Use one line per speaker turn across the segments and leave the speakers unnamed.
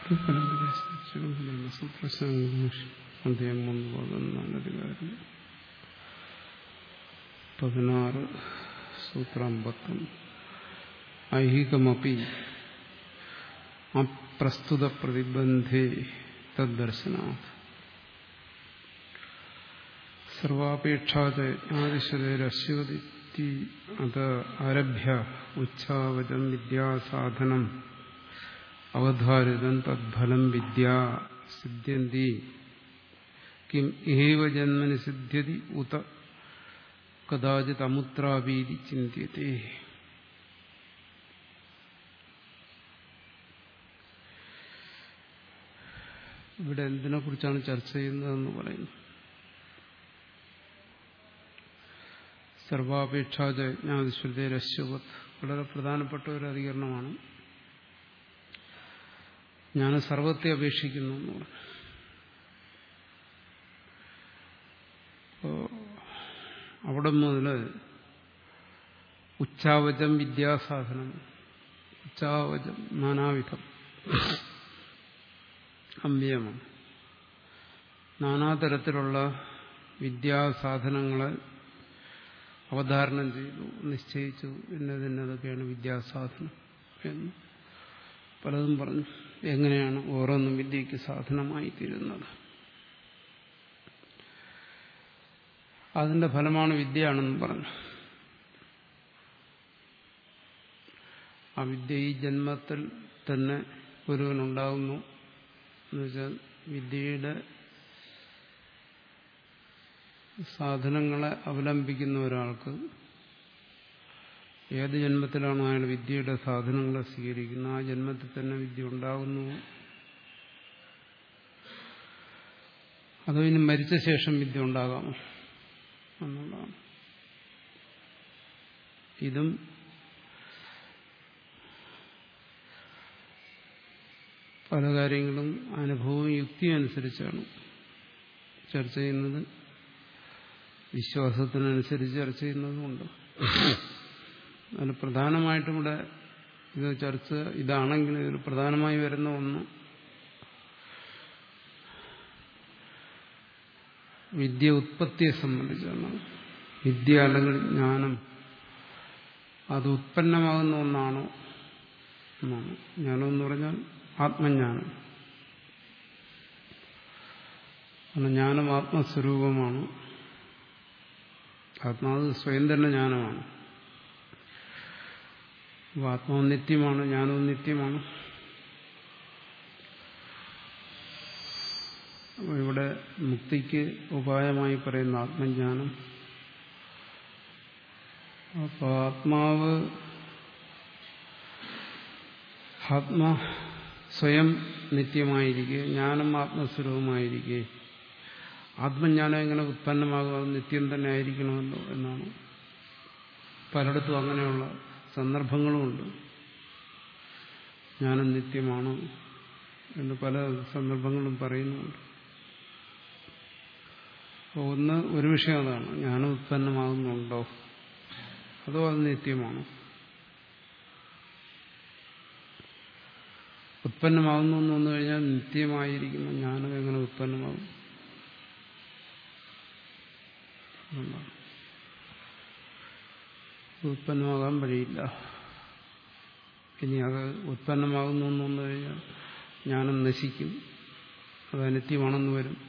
അധ്യായം മൂന്ന് പതിനാലധികാരം പതിനാറ് സൂത്രാമ്പത്തം ഐഹികമപി അപ്രസ്തുത പ്രതിബന്ധേ തദ്ദർശനാത് സർവാപേക്ഷാദിശതരശ്യോതി അത് ആരഭ്യ ഉച്ഛാവചം വിദ്യാസാധനം അവധാരിതം തദ്ഫലം വിദ്യ സിദ്ധ്യന്തി കിം ഏവ ജന്മനി സിദ്ധ്യതി ഉത കഥാചിത് അമുത്രാപീതി ചിന്തിയത്തെ ഇവിടെ എന്തിനെ കുറിച്ചാണ് ചർച്ച ചെയ്യുന്നതെന്ന് പറയുന്നു സർവാപേക്ഷാജ്ഞാതിശ്രുതരശ്വത് വളരെ പ്രധാനപ്പെട്ട ഒരു അധികരണമാണ് ഞാൻ സർവത്തെ അപേക്ഷിക്കുന്നു എന്ന് പറഞ്ഞു അവിടെ മുതൽ ഉച്ചാവചം വിദ്യാസാധനം ഉച്ചാവചം നാനാവിധം അമ്പ്യമാണ് നാനാതരത്തിലുള്ള വിദ്യാസാധനങ്ങളെ അവധാരണം ചെയ്തു നിശ്ചയിച്ചു ഇന്നതിന്നതൊക്കെയാണ് വിദ്യാസാധനം എന്ന് പലതും പറഞ്ഞു എങ്ങനെയാണ് ഓരോന്നും വിദ്യയ്ക്ക് സാധനമായി തീരുന്നത് അതിന്റെ ഫലമാണ് വിദ്യയാണെന്ന് പറഞ്ഞു ആ വിദ്യ ഈ ജന്മത്തിൽ തന്നെ ഒരുവനുണ്ടാകുന്നു എന്നുവെച്ചാൽ വിദ്യയുടെ സാധനങ്ങളെ അവലംബിക്കുന്ന ഒരാൾക്ക് ഏത് ജന്മത്തിലാണോ അയാൾ വിദ്യയുടെ സാധനങ്ങളെ സ്വീകരിക്കുന്നത് ആ ജന്മത്തിൽ തന്നെ വിദ്യ ഉണ്ടാകുന്നു അതോ ഇനി മരിച്ച ശേഷം വിദ്യ ഉണ്ടാകാമോ എന്നുള്ളതാണ് ഇതും പല കാര്യങ്ങളും അനുഭവവും യുക്തിയും അനുസരിച്ചാണ് ചർച്ച ചെയ്യുന്നത് വിശ്വാസത്തിനനുസരിച്ച് ചർച്ച ചെയ്യുന്നതുമുണ്ട് അതിൽ പ്രധാനമായിട്ടും ഇവിടെ ഇത് ചർച്ച ഇതാണെങ്കിൽ ഇതിൽ പ്രധാനമായി വരുന്ന ഒന്ന് വിദ്യ ഉത്പത്തിയെ സംബന്ധിച്ചാണ് വിദ്യ അല്ലെങ്കിൽ ജ്ഞാനം അത് ഉത്പന്നമാകുന്ന ഒന്നാണോ എന്നാണ് ജ്ഞാനം എന്ന് പറഞ്ഞാൽ ആത്മജ്ഞാനം ജ്ഞാനം ആത്മസ്വരൂപമാണ് ആത്മാവ് സ്വയം തന്നെ ജ്ഞാനമാണ് അപ്പോൾ ആത്മാവ് നിത്യമാണ് ജ്ഞാനവും നിത്യമാണ് ഇവിടെ മുക്തിക്ക് ഉപായമായി പറയുന്ന ആത്മജ്ഞാനം അപ്പോൾ ആത്മാവ് ആത്മ സ്വയം നിത്യമായിരിക്കെ ജ്ഞാനം ആത്മസ്വരൂപമായിരിക്കെ ആത്മജ്ഞാനം എങ്ങനെ ഉത്പന്നമാകും നിത്യം തന്നെ ആയിരിക്കണമല്ലോ എന്നാണ് പലയിടത്തും അങ്ങനെയുള്ള സന്ദർഭങ്ങളുമുണ്ട് ജ്ഞാനം നിത്യമാണ് എന്ന് പല സന്ദർഭങ്ങളും പറയുന്നുണ്ട് ഒന്ന് ഒരു വിഷയം അതാണ് ജ്ഞാനം ഉത്പന്നമാകുന്നുണ്ടോ അതോ അത് നിത്യമാണോ ഉത്പന്നമാകുന്നു എന്ന് വന്നു കഴിഞ്ഞാൽ നിത്യമായിരിക്കുന്ന ജ്ഞാനം എങ്ങനെ ഉത്പന്നമാകും ഉത്പന്നമാകാൻ വഴിയില്ല ഇനി അത് ഉത്പന്നമാകുന്നു എന്ന് വന്നു കഴിഞ്ഞാൽ ജ്ഞാനം നശിക്കും അത് അനിത്യമാണെന്ന് വരും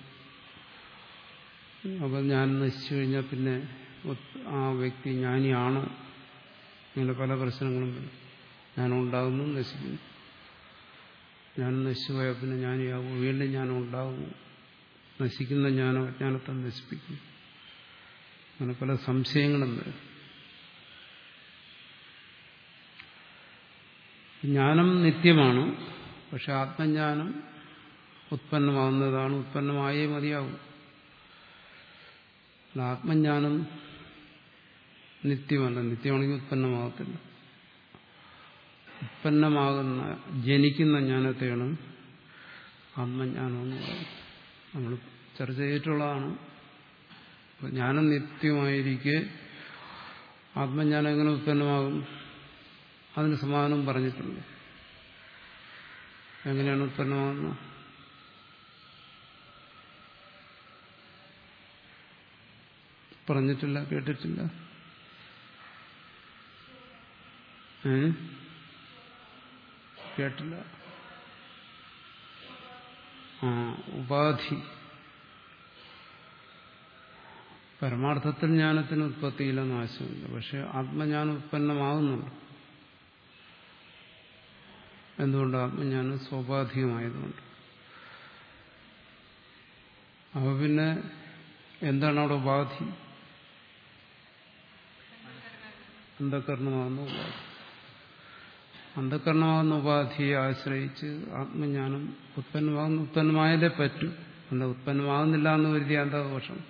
അപ്പം ജ്ഞാനം നശിച്ചു കഴിഞ്ഞാൽ പിന്നെ ആ വ്യക്തി ജ്ഞാനിയാണോ ഇങ്ങനെ പല പ്രശ്നങ്ങളും വരും ജ്ഞാനം ഉണ്ടാകുന്നു നശിക്കുന്നു ജ്ഞാനം നശിച്ചു പോയാൽ പിന്നെ ജ്ഞാനിയാകും വീണ്ടും ജ്ഞാനം ഉണ്ടാകുന്നു നശിക്കുന്ന ജ്ഞാനം അജ്ഞാനത്തെ നശിപ്പിക്കും അങ്ങനെ പല സംശയങ്ങളും വരും ജ്ഞാനം നിത്യമാണ് പക്ഷെ ആത്മജ്ഞാനം ഉത്പന്നമാകുന്നതാണ് ഉത്പന്നമായേ മതിയാവും ആത്മജ്ഞാനം നിത്യമല്ല നിത്യമാണെങ്കിൽ ഉത്പന്നമാകത്തില്ല ഉത്പന്നമാകുന്ന ജനിക്കുന്ന ജ്ഞാനത്തെയാണ് ആത്മജ്ഞാനം എന്ന് പറയുന്നത് നമ്മൾ ചർച്ച ചെയ്തിട്ടുള്ളതാണ് ജ്ഞാനം നിത്യമായിരിക്കെ ആത്മജ്ഞാനം എങ്ങനെ ഉത്പന്നമാകും അതിന് സമാധാനം പറഞ്ഞിട്ടുണ്ട് എങ്ങനെയാണ് ഉത്പന്നമാകുന്നത് പറഞ്ഞിട്ടില്ല കേട്ടിട്ടില്ല ഏ കേട്ടില്ല ആ ഉപാധി പരമാർത്ഥത്തിൽ ജ്ഞാനത്തിന് ഉത്പത്തിയില്ല നാശമില്ല പക്ഷെ ആത്മജ്ഞാനം ഉത്പന്നമാകുന്നുണ്ട് എന്തുകൊണ്ട് ആത്മജ്ഞാനം സ്വാഭാവികമായതുകൊണ്ട് അപ്പൊ പിന്നെ എന്താണ് അവിടെ ഉപാധി അന്ധകരണമാകുന്ന ഉപാധി അന്ധകരണമാകുന്ന ഉപാധിയെ ആശ്രയിച്ച് ആത്മജ്ഞാനം ഉത്പന്നമാകുന്ന ഉത്പന്നമായാലേ പറ്റൂ അല്ല ഉത്പന്നമാകുന്നില്ല എന്ന് കരുതിയ എന്താ ദോഷം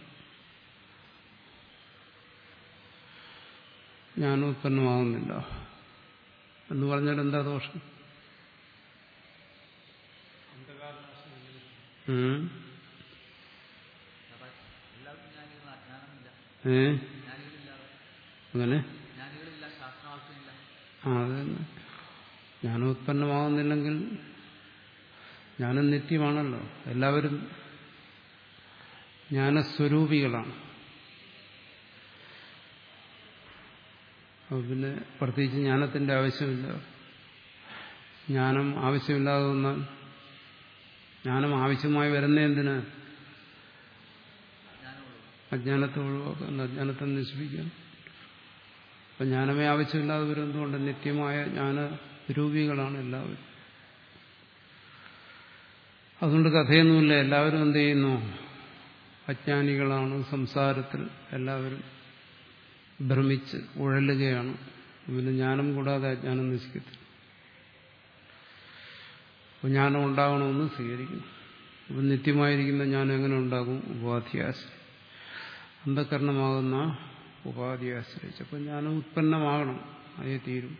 ജ്ഞാനം ഉത്പന്നമാകുന്നില്ല എന്ന് പറഞ്ഞാൽ എന്താ ദോഷം ഉം.
എല്ലാവർക്കും ജ്ഞാനികൾ ജ്ഞാനമില്ല
ഏ
ജ്ഞാനികളില്ലാതെ
അങ്ങനെ
ജ്ഞാനികളില്ല ശാസ്ത്രം ആവശ്യമില്ല
ആ അത് തന്നെ ജ്ഞാനം ഉത്പന്നമാകുന്നില്ലെങ്കിൽ ജ്ഞാനം നിത്യമാണല്ലോ എല്ലാവരും ജ്ഞാനസ്വരൂപികളാണ് അപ്പൊ പിന്നെ പ്രത്യേകിച്ച് ജ്ഞാനത്തിന്റെ ആവശ്യമില്ല ജ്ഞാനം ആവശ്യമില്ലാതെ വന്നാൽ ജ്ഞാനം ആവശ്യമായി വരുന്ന എന്തിന്
ജ്ഞാനമുള്ളൂ
അജ്ഞാനത്തെ ഒഴിവാക്കാൻ അജ്ഞാനത്തെ നശിപ്പിക്കാൻ അപ്പൊ ജ്ഞാനമേ ആവശ്യമില്ലാതെ വരുന്നതുകൊണ്ട് നിത്യമായ ജ്ഞാന രൂപികളാണ് എല്ലാവരും അതുകൊണ്ട് കഥയൊന്നുമില്ല എല്ലാവരും എന്ത് ചെയ്യുന്നു അജ്ഞാനികളാണ് സംസാരത്തിൽ എല്ലാവരും ഭ്രമിച്ച് ഉഴലുകയാണ് പിന്നെ ജ്ഞാനം കൂടാതെ അജ്ഞാനം നശിക്കത്തില്ല അപ്പോൾ ജ്ഞാനം ഉണ്ടാകണമെന്ന് സ്വീകരിക്കുന്നു അപ്പം നിത്യമായിരിക്കുന്ന ജ്ഞാനം എങ്ങനെ ഉണ്ടാകും ഉപാധിയാശ്രയം അന്ധകരണമാകുന്ന ഉപാധിയെ ആശ്രയിച്ച് അപ്പം ജ്ഞാനം ഉത്പന്നമാകണം അതേ തീരും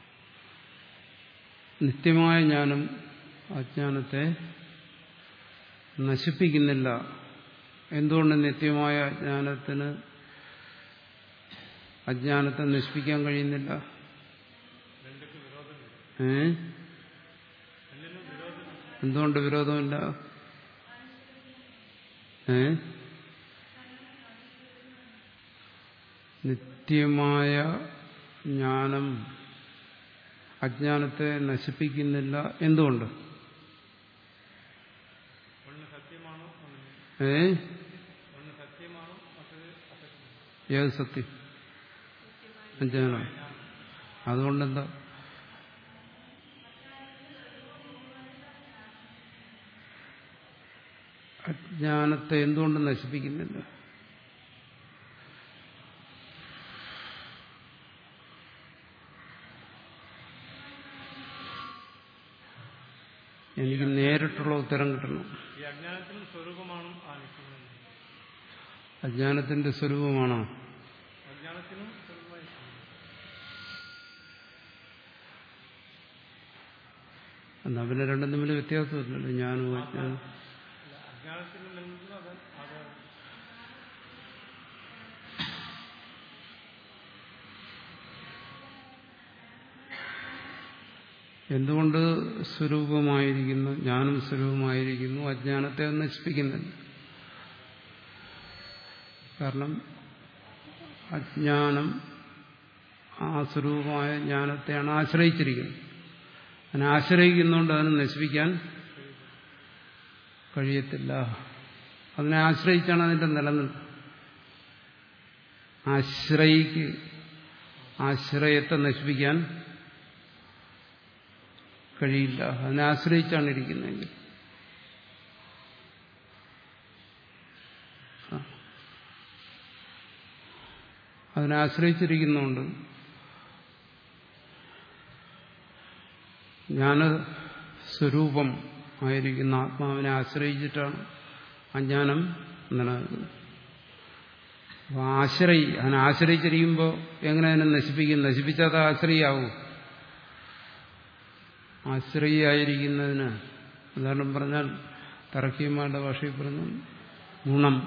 നിത്യമായ ജ്ഞാനം അജ്ഞാനത്തെ നശിപ്പിക്കുന്നില്ല എന്തുകൊണ്ട് നിത്യമായ അജ്ഞാനത്തിന് അജ്ഞാനത്തെ നശിപ്പിക്കാൻ കഴിയുന്നില്ല ഏ എന്തുകൊണ്ട് വിരോധമില്ല ഏ നിത്യമായ ജ്ഞാനം അജ്ഞാനത്തെ നശിപ്പിക്കുന്നില്ല എന്തുകൊണ്ട് ഏ ഏത് സത്യം അജ്ഞാനം അതുകൊണ്ടെന്താ അജ്ഞാനത്തെ എന്തുകൊണ്ട് നശിപ്പിക്കുന്നില്ല എനിക്ക് നേരിട്ടുള്ള ഉത്തരം കിട്ടണം
ഈ അജ്ഞാനത്തിന് സ്വരൂപമാണ് ആ നിൽക്കുന്നത്
അജ്ഞാനത്തിന്റെ സ്വരൂപമാണോ
അജ്ഞാനത്തിനും സ്വരൂപമായി
എന്നാ പിന്നെ രണ്ടും തമ്മിൽ വ്യത്യാസമില്ലല്ലോ ഞാനും അജ്ഞാനം
അജ്ഞാനത്തിൽ നിൽക്കുന്നത് അത് അത്
എന്തുകൊണ്ട് സ്വരൂപമായിരിക്കുന്നു ജ്ഞാനം സ്വരൂപമായിരിക്കുന്നു അജ്ഞാനത്തെ അത് നശിപ്പിക്കുന്നില്ല കാരണം അജ്ഞാനം ആ സ്വരൂപമായ ജ്ഞാനത്തെയാണ് ആശ്രയിച്ചിരിക്കുന്നത് അതിനെ ആശ്രയിക്കുന്നതുകൊണ്ട് അതിനെ നശിപ്പിക്കാൻ കഴിയത്തില്ല അതിനെ ആശ്രയിച്ചാണ് അതിന്റെ നിലനിൽപ്പ് ആശ്രയിക്ക് ആശ്രയത്തെ നശിപ്പിക്കാൻ കഴിയില്ല അതിനെ ആശ്രയിച്ചാണ് ഇരിക്കുന്നതെങ്കിൽ ആ. അതിനെ ആശ്രയിച്ചിരിക്കുന്നുണ്ട് ജ്ഞാന സ്വരൂപം ആയിരിക്കുന്ന ആത്മാവിനെ ആശ്രയിച്ചിട്ടാണ് അജ്ഞാനം നിലനിൽക്കുന്നത് അപ്പോൾ ആശ്രയി അതിനെ ആശ്രയിച്ചിരിക്കുമ്പോൾ എങ്ങനെ അതിനെ നശിപ്പിക്കും നശിപ്പിച്ചാൽ അത് ആശ്രയിയാവും ആശ്രയിയായിരിക്കുന്നതിന് ഉദാഹരണം പറഞ്ഞാൽ തറക്കിയമാരുടെ ഭാഷയിൽ പറഞ്ഞു ഗുണം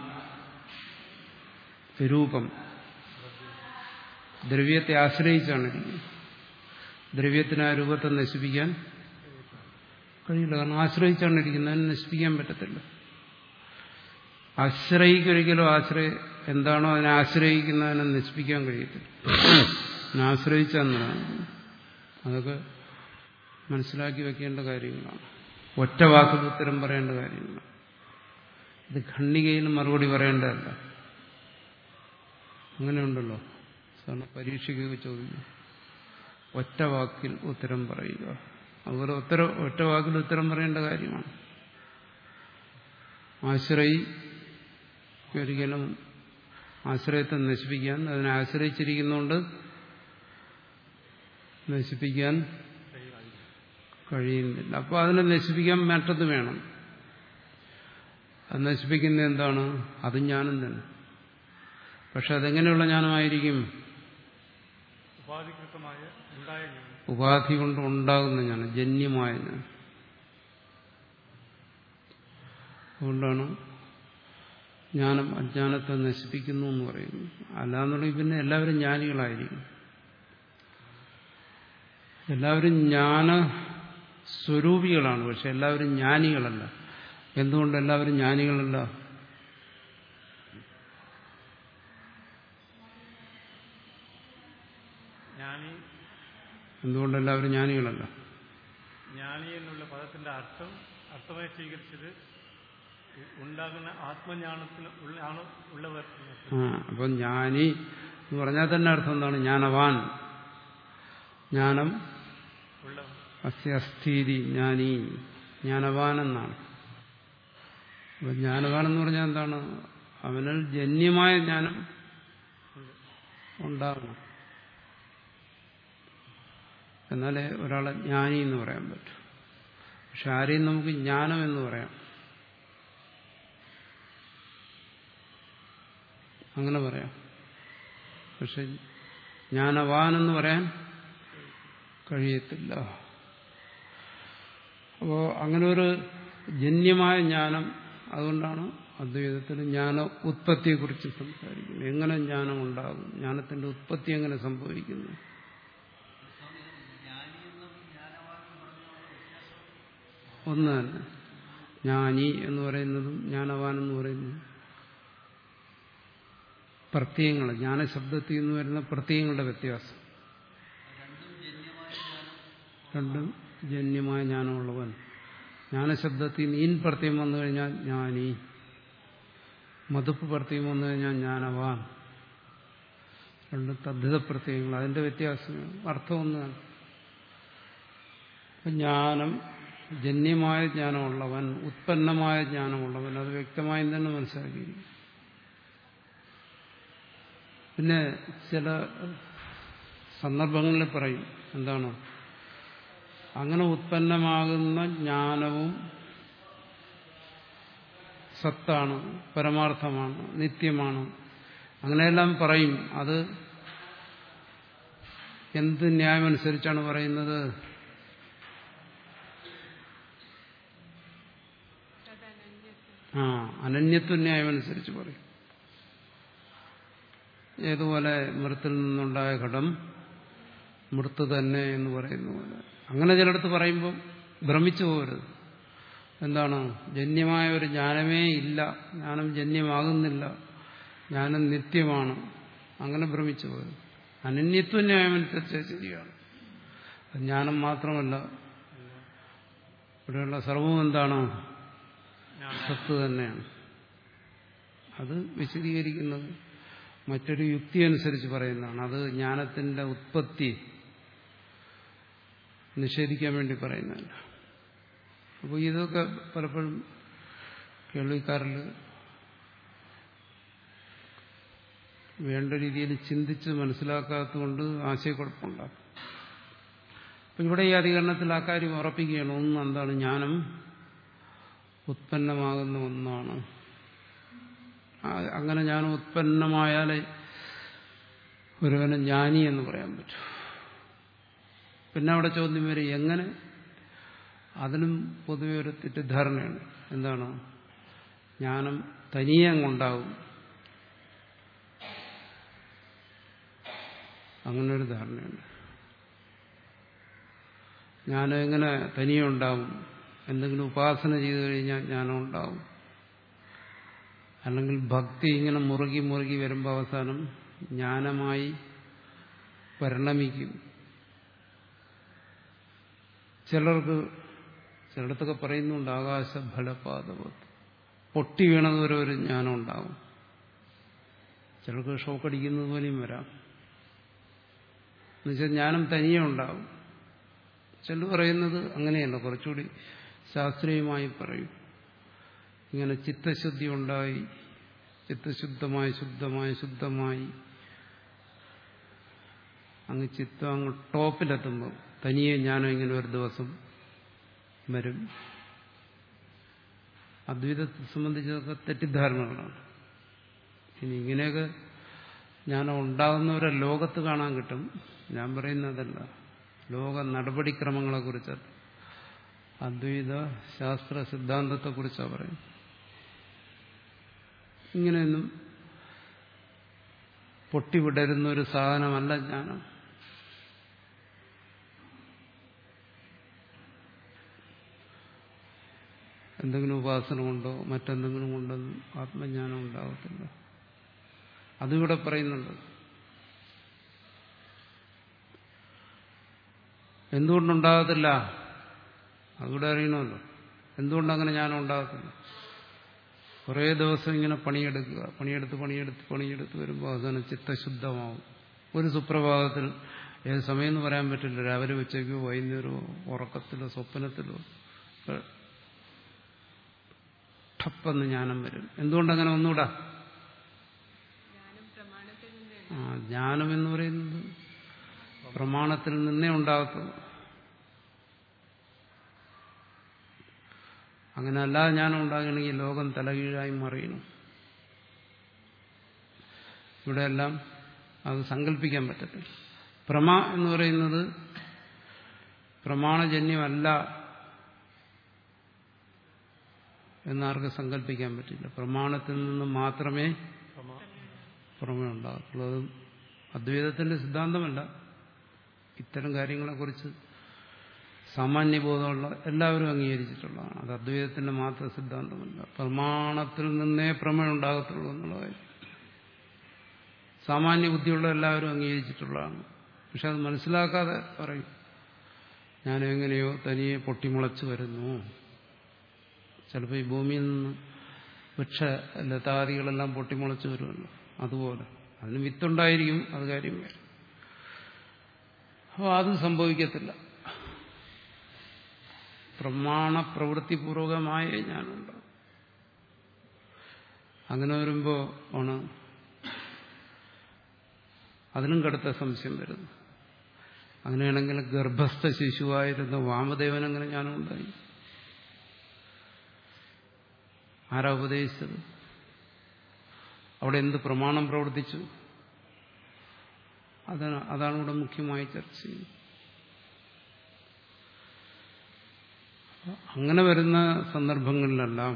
രൂപം ദ്രവ്യത്തെ ആശ്രയിച്ചാണ് ഇരിക്കുന്നത് ദ്രവ്യത്തിന് ആ രൂപത്തെ നശിപ്പിക്കാൻ കഴിയില്ല കാരണം ആശ്രയിച്ചാണ് ഇരിക്കുന്നത് അതിനെ നശിപ്പിക്കാൻ പറ്റത്തില്ല ആശ്രയിക്കൊരിക്കലും ആശ്രയ എന്താണോ അതിനെ ആശ്രയിക്കുന്നതിനെ നശിപ്പിക്കാൻ കഴിയത്തില്ല അതിനെ ആശ്രയിച്ചാന്നതാണ് അതൊക്കെ മനസ്സിലാക്കി വെക്കേണ്ട കാര്യങ്ങളാണ് ഒറ്റ വാക്കിൽ ഉത്തരം പറയേണ്ട കാര്യങ്ങളാണ് ഇത് ഖണ്ഡികയിൽ മറുപടി പറയേണ്ടതല്ല അങ്ങനെയുണ്ടല്ലോ സാറിന് പരീക്ഷയ്ക്കൊക്കെ ചോദിക്കും ഒറ്റ വാക്കിൽ ഉത്തരം പറയുക അതുപോലെ ഉത്തര ഒറ്റ വാക്കിൽ ഉത്തരം പറയേണ്ട കാര്യമാണ് ആശ്രയി ഒരിക്കലും ആശ്രയത്തെ നശിപ്പിക്കാൻ അതിനെ ആശ്രയിച്ചിരിക്കുന്നതുകൊണ്ട് നശിപ്പിക്കാൻ കഴിയുന്നില്ല അപ്പോൾ അതിനെ നശിപ്പിക്കാൻ മറ്റത് വേണം അത് നശിപ്പിക്കുന്നത് എന്താണ് അത് ജ്ഞാനം തന്നെ പക്ഷെ അതെങ്ങനെയുള്ള ജ്ഞാനമായിരിക്കും
ഉപാധികൃതമായ ഉണ്ടായ ജ്ഞാനം
ഉപാധി കൊണ്ട് ഉണ്ടാകുന്ന ജ്ഞാനം ജന്യമായ ജ്ഞാനം അതുകൊണ്ടാണ് ജ്ഞാനം അജ്ഞാനത്തെ നശിപ്പിക്കുന്നു എന്ന് പറയുന്നു അല്ലാന്നുണ്ടെങ്കിൽ പിന്നെ എല്ലാവരും ജ്ഞാനികളായിരിക്കും എല്ലാവരും ജ്ഞാന സ്വരൂപികളാണ് പക്ഷെ എല്ലാവരും ജ്ഞാനികളല്ല എന്തുകൊണ്ട് എല്ലാവരും ജ്ഞാനികളല്ല
ജ്ഞാനി
എന്തുകൊണ്ട് എല്ലാവരും ജ്ഞാനികളല്ല
ജ്ഞാനി എന്നുള്ള പദത്തിന്റെ അർത്ഥം അർത്ഥമായി സ്വീകരിച്ചത് ഉണ്ടാകുന്ന ആത്മജ്ഞാനത്തിന് ഉള്ള ആണ് ഉള്ളവർ എന്നർത്ഥം.
ആ അപ്പം ജ്ഞാനി എന്ന് പറഞ്ഞാൽ തന്നെ അർത്ഥം എന്താണ് ജ്ഞാനവാൻ ജ്ഞാനം
ഉള്ളവർ
അസ്യ അസ്ഥീതി ജ്ഞാനി ജ്ഞാനവാൻ എന്നാണ് അപ്പം ജ്ഞാനവാൻ എന്ന് പറഞ്ഞാൽ എന്താണ് അവനിൽ ജന്യമായ ജ്ഞാനം ഉണ്ടാകണം എന്നാലേ ഒരാളെ ജ്ഞാനി എന്ന് പറയാൻ പറ്റൂ പക്ഷെ ആരെയും നമുക്ക് ജ്ഞാനം എന്ന് പറയാം അങ്ങനെ പറയാം പക്ഷെ ജ്ഞാനവാൻ എന്ന് പറയാൻ കഴിയത്തില്ല അപ്പോൾ അങ്ങനെ ഒരു ജന്യമായ ജ്ഞാനം അതുകൊണ്ടാണ് അദ്വൈതത്തിൽ ജ്ഞാന ഉത്പത്തിയെക്കുറിച്ച് സംസാരിക്കുന്നത് എങ്ങനെ ജ്ഞാനം ഉണ്ടാകും ജ്ഞാനത്തിന്റെ ഉത്പത്തി എങ്ങനെ സംഭവിക്കുന്നു ഒന്ന് തന്നെ ജ്ഞാനി എന്ന് പറയുന്നതും ജ്ഞാനവാൻ എന്ന് പറയുന്നതും പ്രത്യയങ്ങൾ ജ്ഞാനശബ്ദത്തിൽ നിന്ന് വരുന്ന പ്രത്യയങ്ങളുടെ വ്യത്യാസം രണ്ടും ജന്യമായ ജ്ഞാനമുള്ളവൻ ജ്ഞാനശബ്ദത്തിൽ നിന്ന് ഇൻ പ്രത്യയം വന്നു കഴിഞ്ഞാൽ ജ്ഞാനി മതുപ്പ് പ്രത്യയം വന്നു കഴിഞ്ഞാൽ ജ്ഞാനവാൻ രണ്ടും തദ്ധിത പ്രത്യയങ്ങൾ അതിന്റെ വ്യത്യാസം അർത്ഥം ഒന്നാണ് അപ്പൊ ജ്ഞാനം ജന്യമായ ജ്ഞാനമുള്ളവൻ ഉത്പന്നമായ ജ്ഞാനമുള്ളവൻ അത് വ്യക്തമായും തന്നെ മനസ്സിലാക്കിയിരിക്കും പിന്നെ ചില സന്ദർഭങ്ങളിൽ പറയും എന്താണ് അങ്ങനെ ഉത്പന്നമാകുന്ന ജ്ഞാനവും സത്താണ് പരമാർത്ഥമാണ് നിത്യമാണ് അങ്ങനെയെല്ലാം പറയും അത് എന്ത് ന്യായമനുസരിച്ചാണ് പറയുന്നത് ആ അനന്യത്വ ന്യായമനുസരിച്ച് പറയും ഏതുപോലെ മൃത്തിൽ നിന്നുണ്ടായ ഘടം മൃത്ത് തന്നെ എന്ന് പറയുന്ന പോലെ അങ്ങനെ ചിലടത്ത് പറയുമ്പോൾ ഭ്രമിച്ചു പോകരുത് എന്താണ് ജന്യമായ ഒരു ജ്ഞാനമേ ഇല്ല ജ്ഞാനം ജന്യമാകുന്നില്ല ജ്ഞാനം നിത്യമാണ് അങ്ങനെ ഭ്രമിച്ചു പോകരുത് അനന്യത്വ ന്യായമനുസരിച്ച് ശരിയാണ് ജ്ഞാനം മാത്രമല്ല ഇവിടെയുള്ള സർവവും എന്താണ് സത്ത് തന്നെയാണ് അത് വിശദീകരിക്കുന്നത് മറ്റൊരു യുക്തി അനുസരിച്ച് പറയുന്നതാണ് അത് ജ്ഞാനത്തിന്റെ ഉത്പത്തി നിഷേധിക്കാൻ വേണ്ടി പറയുന്നതല്ല അപ്പോൾ ഇതൊക്കെ പലപ്പോഴും കേൾവിക്കാരിൽ വേണ്ട രീതിയിൽ ചിന്തിച്ച് മനസ്സിലാക്കാത്തതുകൊണ്ട് ആശയക്കുഴപ്പമുണ്ടാകും അപ്പം ഇവിടെ ഈ അധികരണത്തിൽ ആ കാര്യം ഉറപ്പിക്കുകയാണ് ഒന്ന് എന്താണ് ജ്ഞാനം ഉത്പന്നമാകുന്ന ഒന്നാണ് അങ്ങനെ ജ്ഞാനം ഉത്പന്നമായാലേ ഒരുവനെ ജ്ഞാനി എന്ന് പറയാൻ പറ്റൂ പിന്നെ അവിടെ ചോദ്യം വരും എങ്ങനെ അതിനും പൊതുവെ ഒരു തെറ്റിദ്ധാരണയാണ് എന്താണ് ജ്ഞാനം തനിയെ അങ്ങുണ്ടാവും അങ്ങനൊരു ധാരണയുണ്ട് ജ്ഞാനം എങ്ങനെ തനിയെ ഉണ്ടാവും എന്തെങ്കിലും ഉപാസന ചെയ്തു കഴിഞ്ഞാൽ ജ്ഞാനം ഉണ്ടാവും അല്ലെങ്കിൽ ഭക്തി ഇങ്ങനെ മുറുകി മുറുകി വരുമ്പോൾ അവസാനം ജ്ഞാനമായി പരിണമിക്കും ചിലർക്ക് ചിലയിടത്തൊക്കെ പറയുന്നുണ്ട് ആകാശ ഫലപാതവത്ത് പൊട്ടി വീണതുവരെ ഒരു ജ്ഞാനം ഉണ്ടാവും ചിലർക്ക് ഷോക്കടിക്കുന്നത് പോലെയും വരാം എന്നുവെച്ചാൽ ജ്ഞാനം തനിയെ ഉണ്ടാവും ചിലർ പറയുന്നത് അങ്ങനെയല്ല കുറച്ചുകൂടി ശാസ്ത്രീയമായി പറയും ഇങ്ങനെ ചിത്തശുദ്ധി ഉണ്ടായി ചിത്തശുദ്ധമായി ശുദ്ധമായി ശുദ്ധമായി അങ്ങ് ചിത്തം അങ്ങ് ടോപ്പിലെത്തുമ്പോൾ തനിയെ ജ്ഞാനം ഇങ്ങനെ ഒരു ദിവസം വരും അദ്വൈതത്തെ സംബന്ധിച്ചതൊക്കെ തെറ്റിദ്ധാരണകളാണ് ഇനി ഇങ്ങനെയൊക്കെ ജ്ഞാനം ഉണ്ടാകുന്നവരെ ലോകത്ത് കാണാൻ കിട്ടും ഞാൻ പറയുന്നതല്ല ലോക നടപടിക്രമങ്ങളെക്കുറിച്ച് അദ്വൈത ശാസ്ത്ര സിദ്ധാന്തത്തെക്കുറിച്ചാണ് പറയുന്നത് ഇങ്ങനെയൊന്നും പൊട്ടിവിടരുന്ന ഒരു സാധനമല്ല ജ്ഞാനം എന്തെങ്കിലും ഉപാസന കൊണ്ടോ മറ്റെന്തെങ്കിലും കൊണ്ടൊന്നും ആത്മജ്ഞാനം ഉണ്ടാകത്തില്ല അതിവിടെ പറയുന്നുണ്ട് എന്തുകൊണ്ടുണ്ടാകത്തില്ല അതിവിടെ അറിയണമല്ലോ എന്തുകൊണ്ടങ്ങനെ ജ്ഞാനം ഉണ്ടാകത്തില്ല കുറേ ദിവസം ഇങ്ങനെ പണിയെടുക്കുക പണിയെടുത്ത് പണിയെടുത്ത് പണിയെടുത്ത് വരുമ്പോൾ അവസാനം ചിത്തശുദ്ധമാവും ഒരു സുപ്രഭാതത്തിൽ ഏത് സമയം എന്ന് പറയാൻ പറ്റില്ല രാവിലെ ഉച്ചയ്ക്കോ വൈകുന്നേരമോ ഉറക്കത്തിലോ സ്വപ്നത്തിലോ ഠപ്പെന്ന് ജ്ഞാനം വരും എന്തുകൊണ്ടങ്ങനെ ഒന്നുകൂടാ ആ ജ്ഞാനം എന്ന് പറയുന്നത് പ്രമാണത്തിൽ നിന്നേ ഉണ്ടാകത്തുള്ളൂ അങ്ങനെ അല്ലാതെ ജ്ഞാനം ഉണ്ടാകണമെങ്കിൽ ലോകം തലകീഴായി മറിയണം ഇവിടെയെല്ലാം അത് സങ്കല്പിക്കാൻ പറ്റത്തില്ല പ്രമ എന്ന് പറയുന്നത് പ്രമാണജന്യമല്ല എന്നാർക്ക് സങ്കല്പിക്കാൻ പറ്റില്ല പ്രമാണത്തിൽ നിന്ന് മാത്രമേ പുറമേ ഉണ്ടാകത്തുള്ളൂ അത് അദ്വൈതത്തിന്റെ സിദ്ധാന്തമല്ല ഇത്തരം കാര്യങ്ങളെക്കുറിച്ച് സാമാന്യബോധമുള്ള എല്ലാവരും അംഗീകരിച്ചിട്ടുള്ളതാണ് അത് അദ്വൈതത്തിന്റെ മാത്രം സിദ്ധാന്തമല്ല പ്രമാണത്തിൽ നിന്നേ പ്രമേയം ഉണ്ടാകത്തുള്ളൂ എന്നുള്ള കാര്യം സാമാന്യ ബുദ്ധിയുള്ള എല്ലാവരും അംഗീകരിച്ചിട്ടുള്ളതാണ് പക്ഷെ അത് മനസ്സിലാക്കാതെ പറയും ഞാൻ എങ്ങനെയോ തനിയെ പൊട്ടിമുളച്ചു വരുന്നു ചിലപ്പോൾ ഈ ഭൂമിയിൽ നിന്ന് വൃക്ഷ ലതാദികളെല്ലാം പൊട്ടിമുളച്ചു വരുമല്ലോ അതുപോലെ അതിന് വിത്തുണ്ടായിരിക്കും അത് കാര്യം വേറെ അപ്പോൾ അത് സംഭവിക്കത്തില്ല പ്രമാണ പ്രവൃത്തിപൂർവകമായ ജ്ഞാനമുണ്ടാകും അങ്ങനെ വരുമ്പോൾ ആണ് അതിനും കടുത്ത സംശയം വരുന്നു അങ്ങനെയാണെങ്കിൽ ഗർഭസ്ഥ ശിശുവായിരുന്ന വാമദേവൻ അങ്ങനെ ജ്ഞാനമുണ്ടായി ആരാ ഉപദേശിച്ചത് അവിടെ എന്ത് പ്രമാണം പ്രവർത്തിച്ചു അതാണ് അതാണ് ഇവിടെ മുഖ്യമായി ചർച്ച ചെയ്യുന്നത് അങ്ങനെ വരുന്ന സന്ദർഭങ്ങളിലെല്ലാം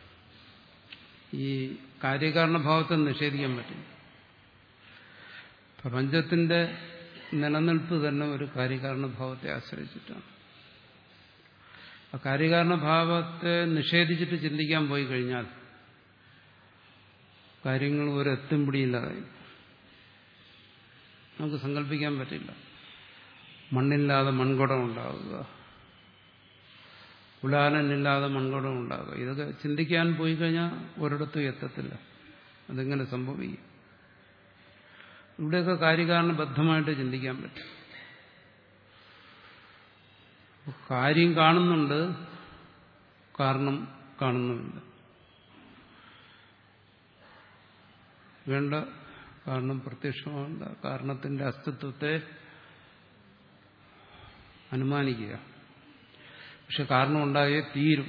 ഈ കാര്യകാരണഭാവത്തെ നിഷേധിക്കാൻ പറ്റും പ്രപഞ്ചത്തിന്റെ നിലനിൽപ്പ് തന്നെ ഒരു കാര്യകാരണഭാവത്തെ ആശ്രയിച്ചിട്ടാണ് ആ കാര്യകാരണഭാവത്തെ നിഷേധിച്ചിട്ട് ചിന്തിക്കാൻ പോയി കഴിഞ്ഞാൽ കാര്യങ്ങൾ ഒരു എത്തും പിടിയില്ലാതായി നമുക്ക് സങ്കല്പിക്കാൻ പറ്റില്ല മണ്ണില്ലാതെ മൺകുടം ഉണ്ടാവുക ഉലാലനില്ലാതെ മൺകുടം ഉണ്ടാകുക ഇതൊക്കെ ചിന്തിക്കാൻ പോയി കഴിഞ്ഞാൽ ഒരിടത്തും എത്തത്തില്ല അതെങ്ങനെ സംഭവിക്കും ഇവിടെയൊക്കെ കാര്യകാരണബദ്ധമായിട്ട് ചിന്തിക്കാൻ പറ്റും കാര്യം കാണുന്നുണ്ട് കാരണം കാണുന്നുമില്ല വേണ്ട കാരണം പ്രത്യക്ഷമാവേണ്ട കാരണത്തിന്റെ അസ്തിത്വത്തെ അനുമാനിക്കുക പക്ഷെ കാരണം ഉണ്ടായേ തീരും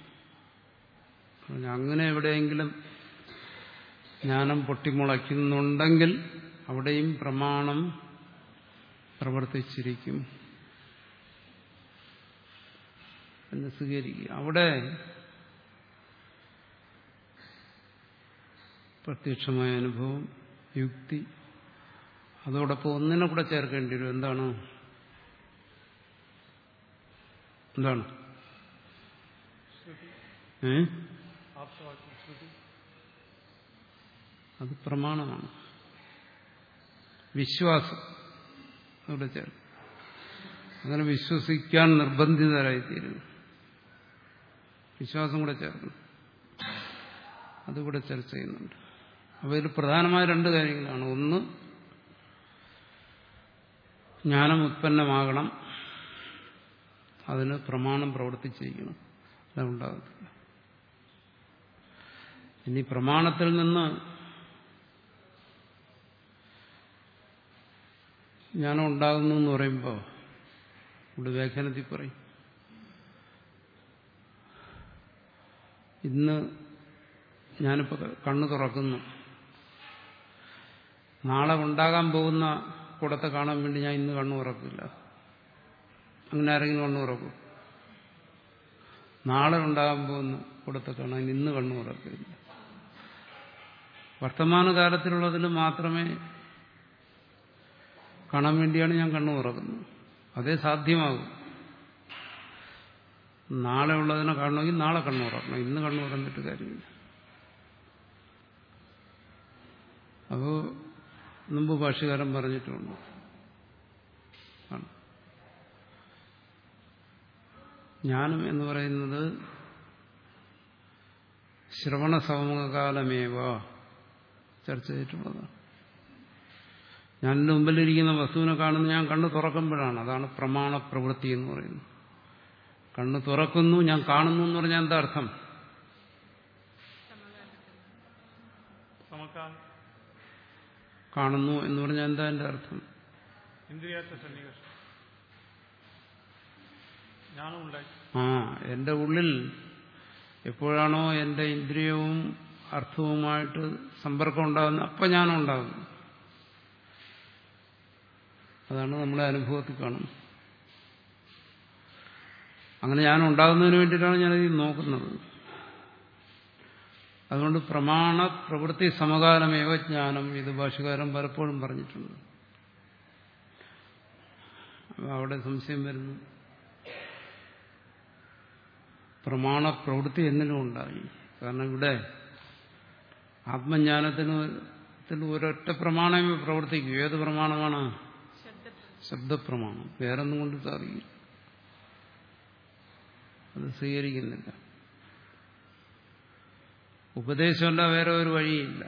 അങ്ങനെ എവിടെയെങ്കിലും ജ്ഞാനം പൊട്ടിമുളയ്ക്കുന്നുണ്ടെങ്കിൽ അവിടെയും പ്രമാണം പ്രവർത്തിച്ചിരിക്കും എന്ന് സ്വീകരിക്കുക അവിടെ പ്രത്യക്ഷമായ അനുഭവം യുക്തി അതോടൊപ്പം ഒന്നിനെ കൂടെ ചേർക്കേണ്ടി വരും എന്താണ് എന്താണ് ഏ
ആപ്തവാക്യം ശ്രുതി
അത് പ്രമാണമാണ് വിശ്വാസം അവിടെ ചേർത്ത് അങ്ങനെ വിശ്വസിക്കാൻ നിർബന്ധിതരായിത്തീരുന്നു വിശ്വാസം കൂടെ ചേർക്കണം അതുകൂടെ ചർച്ച ചെയ്യുന്നുണ്ട് അപ്പോൾ ഇതിൽ പ്രധാനമായ രണ്ട് കാര്യങ്ങളാണ് ഒന്ന് ജ്ഞാനം ഉത്പന്നമാകണം അതിന് പ്രമാണം പ്രവർത്തിച്ചിരിക്കണം അതുണ്ടാകത്തില്ല ഇനി പ്രമാണത്തിൽ നിന്ന് ജ്ഞാനം ഉണ്ടാകുന്നു എന്ന് പറയുമ്പോൾ ഇവിടെ വ്യാഖ്യാനത്തിൽ പറയും ഇന്ന് ഞാനിപ്പോൾ കണ്ണു തുറക്കുന്നു നാളെ ഉണ്ടാകാൻ പോകുന്ന കൂടത്തെ കാണാൻ വേണ്ടി ഞാൻ ഇന്ന് കണ്ണു തുറക്കില്ല അങ്ങനെ ആരെങ്കിലും കണ്ണു തുറക്കും നാളെ ഉണ്ടാകാൻ പോകുന്ന കൂടത്തെ കാണാൻ ഇന്ന് കണ്ണു തുറക്കില്ല വർത്തമാനകാലത്തിലുള്ളതിൽ മാത്രമേ കാണാൻ വേണ്ടിയാണ് ഞാൻ കണ്ണു തുറക്കുന്നത് അതേ സാധ്യമാകും നാളെ ഉള്ളതിനെ കാണണമെങ്കിൽ നാളെ കണ്ണു തുറക്കണം ഇന്ന് കണ്ണു തുറന്നിട്ട് കാര്യമില്ല അപ്പോൾ മുമ്പ് ഭാഷകാരൻ പറഞ്ഞിട്ടുണ്ട് ആണ്. ജ്ഞാനം എന്ന് പറയുന്നത് ശ്രവണ സമകാലമേവ ചർച്ച ചെയ്തിട്ടുള്ളതാണ് ഞാൻ എൻ്റെ മുമ്പിലിരിക്കുന്ന വസ്തുവിനെ കാണുന്ന ഞാൻ കണ്ണ് തുറക്കുമ്പോഴാണ് അതാണ് പ്രമാണ പ്രവൃത്തി എന്ന് പറയുന്നത് കണ്ണ് തുറക്കുന്നു ഞാൻ കാണുന്നു എന്ന് പറഞ്ഞാൽ എന്താ അർത്ഥം
സമകാലം
കാണുന്നു എന്ന് പറഞ്ഞാൽ എന്താ എൻ്റെ അർത്ഥം
ഇന്ദ്രിയാർത്ഥ സന്നിവേശം ജ്ഞാനം ഉണ്ടായി
ആ എൻ്റെ ഉള്ളിൽ എപ്പോഴാണോ എൻ്റെ ഇന്ദ്രിയവും അർത്ഥവുമായിട്ട് സമ്പർക്കം ഉണ്ടാകുന്നത് അപ്പം ഞാനും ഉണ്ടാകുന്നു അതാണ് നമ്മുടെ അനുഭവത്തിൽ കാണുന്നത് അങ്ങനെ ഞാൻ ഉണ്ടാകുന്നതിന് വേണ്ടിയിട്ടാണ് ഞാനിത് നോക്കുന്നത് അതുകൊണ്ട് പ്രമാണ പ്രവൃത്തി സമകാലമേവ ജ്ഞാനം ഇത് ഭാഷകാരൻ പലപ്പോഴും പറഞ്ഞിട്ടുണ്ട് അപ്പൊ അവിടെ സംശയം വരുന്നു പ്രമാണ പ്രവൃത്തി എന്നിലും ഉണ്ടായി കാരണം ഇവിടെ ആത്മജ്ഞാനത്തിന് ത്തിൽ ഒരൊറ്റ പ്രമാണമേ പ്രവർത്തിക്കൂ ഏത് പ്രമാണമാണ് ശബ്ദപ്രമാണം വേറൊന്നും കൊണ്ട് സാധിക്കില്ല അത് സ്വീകരിക്കുന്നില്ല ഉപദേശമല്ല വേറെ ഒരു വഴിയില്ല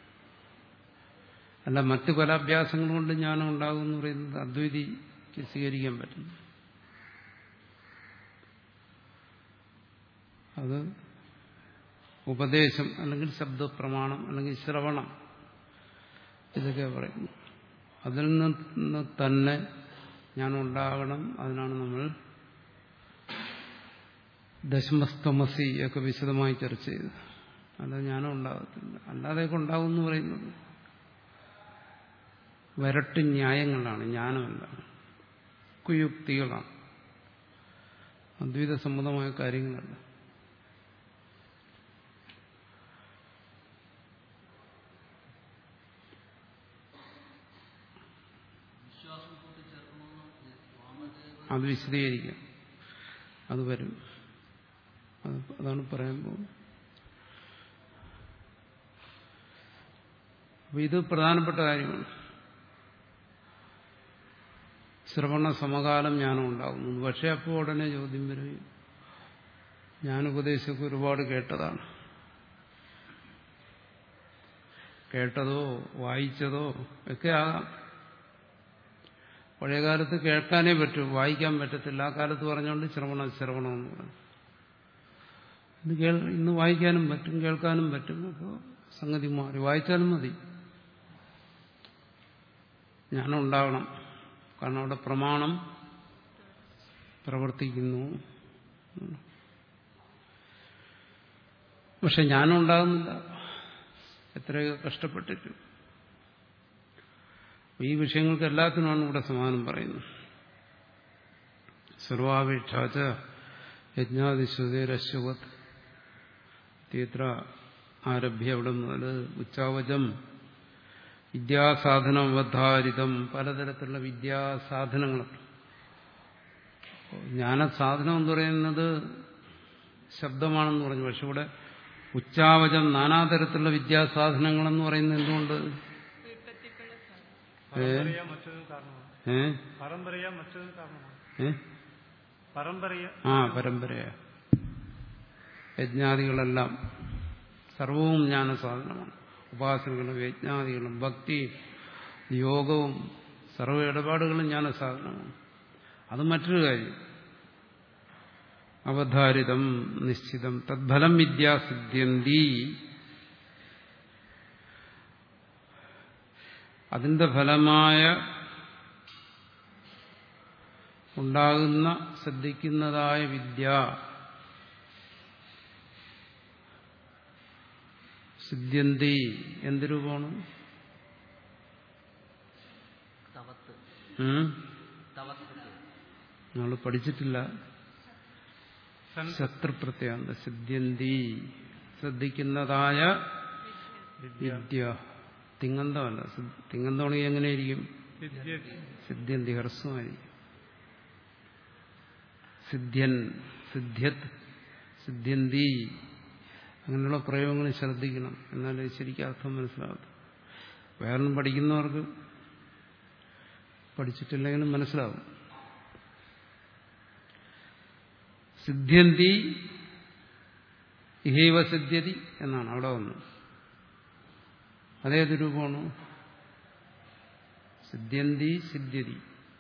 അല്ല മറ്റു പല അഭ്യാസങ്ങൾ കൊണ്ട് ജ്ഞാനം ഉണ്ടാകും എന്ന് പറയുന്നത് അദ്വൈതിക്ക് സ്വീകരിക്കാൻ പറ്റില്ല അത് ഉപദേശം അല്ലെങ്കിൽ ശബ്ദപ്രമാണം അല്ലെങ്കിൽ ശ്രവണം ഇതൊക്കെ പറയുന്നു അതിൽ നിന്ന് തന്നെ ഞാൻ ഉണ്ടാകണം അതിനാണ് നമ്മൾ ദശമസ്തമസി ഒക്കെ വിശദമായി ചർച്ച ചെയ്തത് അല്ലാതെ ജ്ഞാനം ഉണ്ടാകത്തില്ല അല്ലാതെയൊക്കെ ഉണ്ടാകും എന്ന് പറയുന്നത് വരട്ട് ന്യായങ്ങളാണ് ജ്ഞാനമല്ല കുയുക്തികളാണ് അദ്വൈത സമ്മതമായ കാര്യങ്ങളല്ല
വിശ്വാസം കൂട്ടിച്ചേർക്കണമെന്ന് വാമദേവ
അത് വിശദീകരിക്കാം അത് വരും അത് അതാണ് പറയാൻ പോകുന്നത് അപ്പൊ ഇത് പ്രധാനപ്പെട്ട കാര്യമാണ് ശ്രവണ സമകാലം ജ്ഞാനം ഉണ്ടാകുന്നു പക്ഷെ അപ്പോൾ ഉടനെ ചോദ്യം വരും ഞാൻ ഉപദേശമൊക്കെ ഒരുപാട് കേട്ടതാണ് കേട്ടതോ വായിച്ചതോ ഒക്കെ ആകാം പഴയകാലത്ത് കേൾക്കാനേ പറ്റൂ വായിക്കാൻ പറ്റത്തില്ല ആ കാലത്ത് പറഞ്ഞുകൊണ്ട് ശ്രവണം ശ്രവണം എന്ന് പറഞ്ഞു ഇന്ന് കേൾ ഇന്ന് വായിക്കാനും പറ്റും കേൾക്കാനും പറ്റും അപ്പോൾ സംഗതി മാറി വായിച്ചാലും മതി ജ്ഞാനം ഉണ്ടാകണം കാരണം അവിടെ പ്രമാണം പ്രവർത്തിക്കുന്നു പക്ഷെ ജ്ഞാനം ഉണ്ടാകുന്നില്ല എത്രയൊക്കെ കഷ്ടപ്പെട്ടിട്ട് ഈ വിഷയങ്ങൾക്ക് എല്ലാത്തിനുമാണ് ഇവിടെ സമാനം പറയുന്നത് സർവാപേക്ഷാച്ച യജ്ഞാതിശ്വതേരശ്വത് തീത്ര ആരഭ്യ അവിടെ മുതൽ ഉച്ചാവചം വിദ്യാസാധനവധാരിതം പലതരത്തിലുള്ള വിദ്യാസാധനങ്ങൾ ജ്ഞാനസാധനം എന്ന് പറയുന്നത് ശബ്ദമാണെന്ന് പറഞ്ഞു പക്ഷെ ഇവിടെ ഉച്ചാവചം നാനാതരത്തിലുള്ള വിദ്യാസാധനങ്ങളെന്ന് പറയുന്നത് എന്തുകൊണ്ട്
പരമ്പരയ മറ്റൊരു കാരണമാണ്
ഏ
പരമ്പരയ മറ്റൊരു കാരണമാണ്
ഏ
പരമ്പരയ
ആ പരമ്പരയ യജ്ഞാദികളെല്ലാം സർവവും ജ്ഞാനസാധനമാണ് ഉപാസനകളും യജ്ഞാദികളും ഭക്തിയും യോഗവും സർവ്വ ഇടപാടുകളും ജ്ഞാനസാധനമാണ് അത് മറ്റൊരു കാര്യം അവധാരിതം നിശ്ചിതം തദ്ഫലം വിദ്യാസിദ്ധ്യന്തി അതിന്റെ ഫലമായ ഉണ്ടാകുന്ന ശ്രദ്ധിക്കുന്നതായ വിദ്യ സിദ്ധ്യന്തി എന്ത് രൂപമാണ്
തവത്ത്
ഉം?
തവത്ത്
നമ്മൾ പഠിച്ചിട്ടില്ല
സൻ
ശത്രുപ്രത്യാന്ത സിദ്ധ്യന്തി ശ്രദ്ധിക്കുന്നതായ
വിദ്യ
വിദ്യ തിങ്ങന്തമല്ല സിദ്- തിങ്ങന്തമാണെങ്കിൽ എങ്ങനെയിരിക്കും
വിദ്യ
സിദ്ധ്യന്തി ഹ്രസ്വമായിരിക്കും സിദ്ധ്യൻ സിദ്ധ്യത് സിദ്ധ്യന്തി അങ്ങനെയുള്ള പ്രയോഗങ്ങൾ ശ്രദ്ധിക്കണം എന്നാലേ ശരിക്കും അർത്ഥം മനസ്സിലാകത്തു വേറെ പഠിക്കുന്നവർക്ക് പഠിച്ചിട്ടില്ലെങ്കിലും മനസ്സിലാവും സിദ്ധ്യന്തി ഇഹൈവ സിദ്ധ്യതി എന്നാണ് അവിടെ വന്നത് അതേത് രൂപമാണ് സിദ്ധ്യന്തി സിദ്ധ്യതി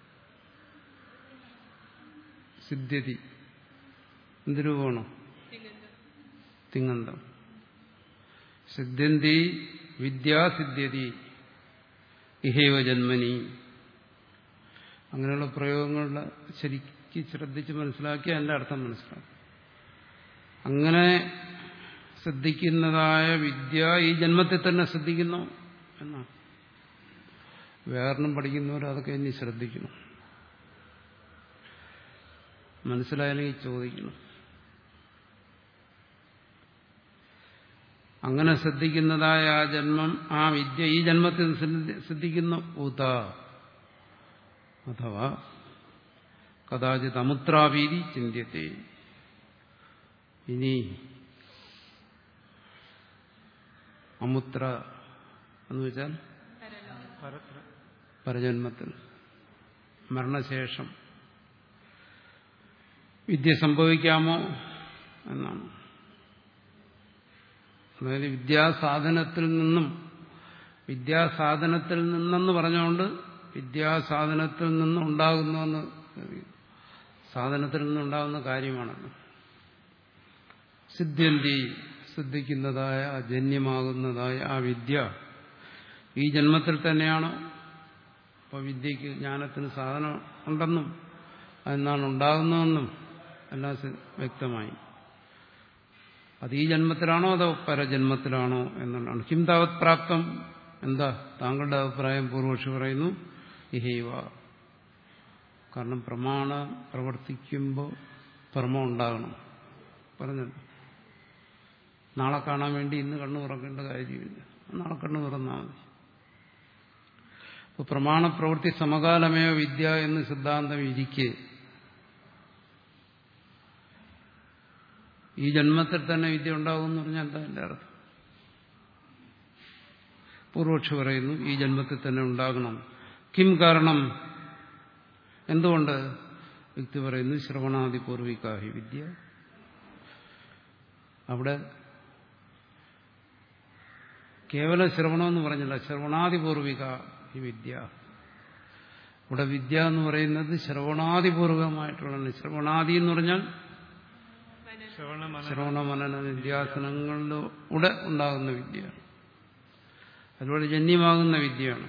സിദ്ധ്യതി എന്ത് രൂപമാണ് തിങ്ങന്തം സിദ്ധ്യന്തി വിദ്യാസിദ്ധ്യതി ഇഹൈവ ജന്മനി അങ്ങനെയുള്ള പ്രയോഗങ്ങളുടെ ശരിക്ക് ശ്രദ്ധിച്ച് മനസ്സിലാക്കി അതിന്റെ അർത്ഥം മനസ്സിലാക്കും അങ്ങനെ ശ്രദ്ധിക്കുന്നതായ വിദ്യ ഈ ജന്മത്തിൽ തന്നെ ശ്രദ്ധിക്കുന്നു എന്നാണ് വ്യാകരണം പഠിക്കുന്നവർ അതൊക്കെ ഇനി ശ്രദ്ധിക്കണം മനസ്സിലായാലെങ്കിൽ ചോദിക്കണം അങ്ങനെ ശ്രദ്ധിക്കുന്നതായ ആ ജന്മം ആ വിദ്യ ഈ ജന്മത്തിൽ സിദ്ധി- സിദ്ധിക്കുന്ന ഊത അഥവാ കഥാചിത് അമുത്രാവീതി ചിന്യത്തെ ഇനി അമുത്ര എന്ന് വെച്ചാൽ
പരത്ര
പരജന്മത്തിൽ മരണശേഷം വിദ്യ സംഭവിക്കാമോ എന്നാണ് അതായത് വിദ്യാസാധനത്തിൽ നിന്നും വിദ്യാസാധനത്തിൽ നിന്നെന്ന് പറഞ്ഞുകൊണ്ട് വിദ്യാസാധനത്തിൽ നിന്നും ഉണ്ടാകുന്നുവെന്ന് സാധനത്തിൽ നിന്നുണ്ടാകുന്ന കാര്യമാണല്ലോ സിദ്ധ്യന്തി സിദ്ധിക്കുന്നതായ ജന്യമാകുന്നതായ ആ വിദ്യ ഈ ജന്മത്തിൽ തന്നെയാണോ അപ്പോൾ വിദ്യയ്ക്ക് ജ്ഞാനത്തിന് സാധനം ഉണ്ടെന്നും അതെന്നാണ് ഉണ്ടാകുന്നതെന്നും എല്ലാം സി- വ്യക്തമായി അത് ഈ ജന്മത്തിലാണോ അതോ പരജന്മത്തിലാണോ എന്നുള്ളതാണ് കിം താവത് പ്രാപ്തം എന്താ താങ്കളുടെ അഭിപ്രായം പൂർവക്ഷി പറയുന്നു ഇഹൈവ കാരണം പ്രമാണം പ്രവർത്തിക്കുമ്പോൾ പ്രമം ഉണ്ടാകണം പറഞ്ഞല്ലോ നാളെ കാണാൻ വേണ്ടി ഇന്ന് കണ്ണു തുറക്കേണ്ട കാര്യമില്ല നാളെ കണ്ണു തുറന്നാൽ മതി അപ്പോൾ പ്രമാണ പ്രവൃത്തി സമകാലമേവ വിദ്യ എന്ന് സിദ്ധാന്തം ഇരിക്കെ ഈ ജന്മത്തിൽ തന്നെ വിദ്യ ഉണ്ടാകും എന്ന് പറഞ്ഞാൽ എന്താ എൻ്റെ അർത്ഥം പൂർവക്ഷി പറയുന്നു ഈ ജന്മത്തിൽ തന്നെ ഉണ്ടാകണം കിം കാരണം എന്തുകൊണ്ട് വ്യക്തി പറയുന്നു ശ്രവണാദി പൂർവികാഹി വിദ്യ അവിടെ കേവല ശ്രവണമെന്ന് പറഞ്ഞില്ല ശ്രവണാദിപൂർവിക ഈ വിദ്യ ഇവിടെ വിദ്യ എന്ന് പറയുന്നത് ശ്രവണാദിപൂർവകമായിട്ടുള്ള ശ്രവണാദി എന്ന് പറഞ്ഞാൽ
ശ്രവണ മനന
ശ്രവണ മനന നിധ്യാസനങ്ങളിലൂടെ ഉണ്ടാകുന്ന വിദ്യയാണ് അതിലൂടെ ജന്യമാകുന്ന വിദ്യയാണ്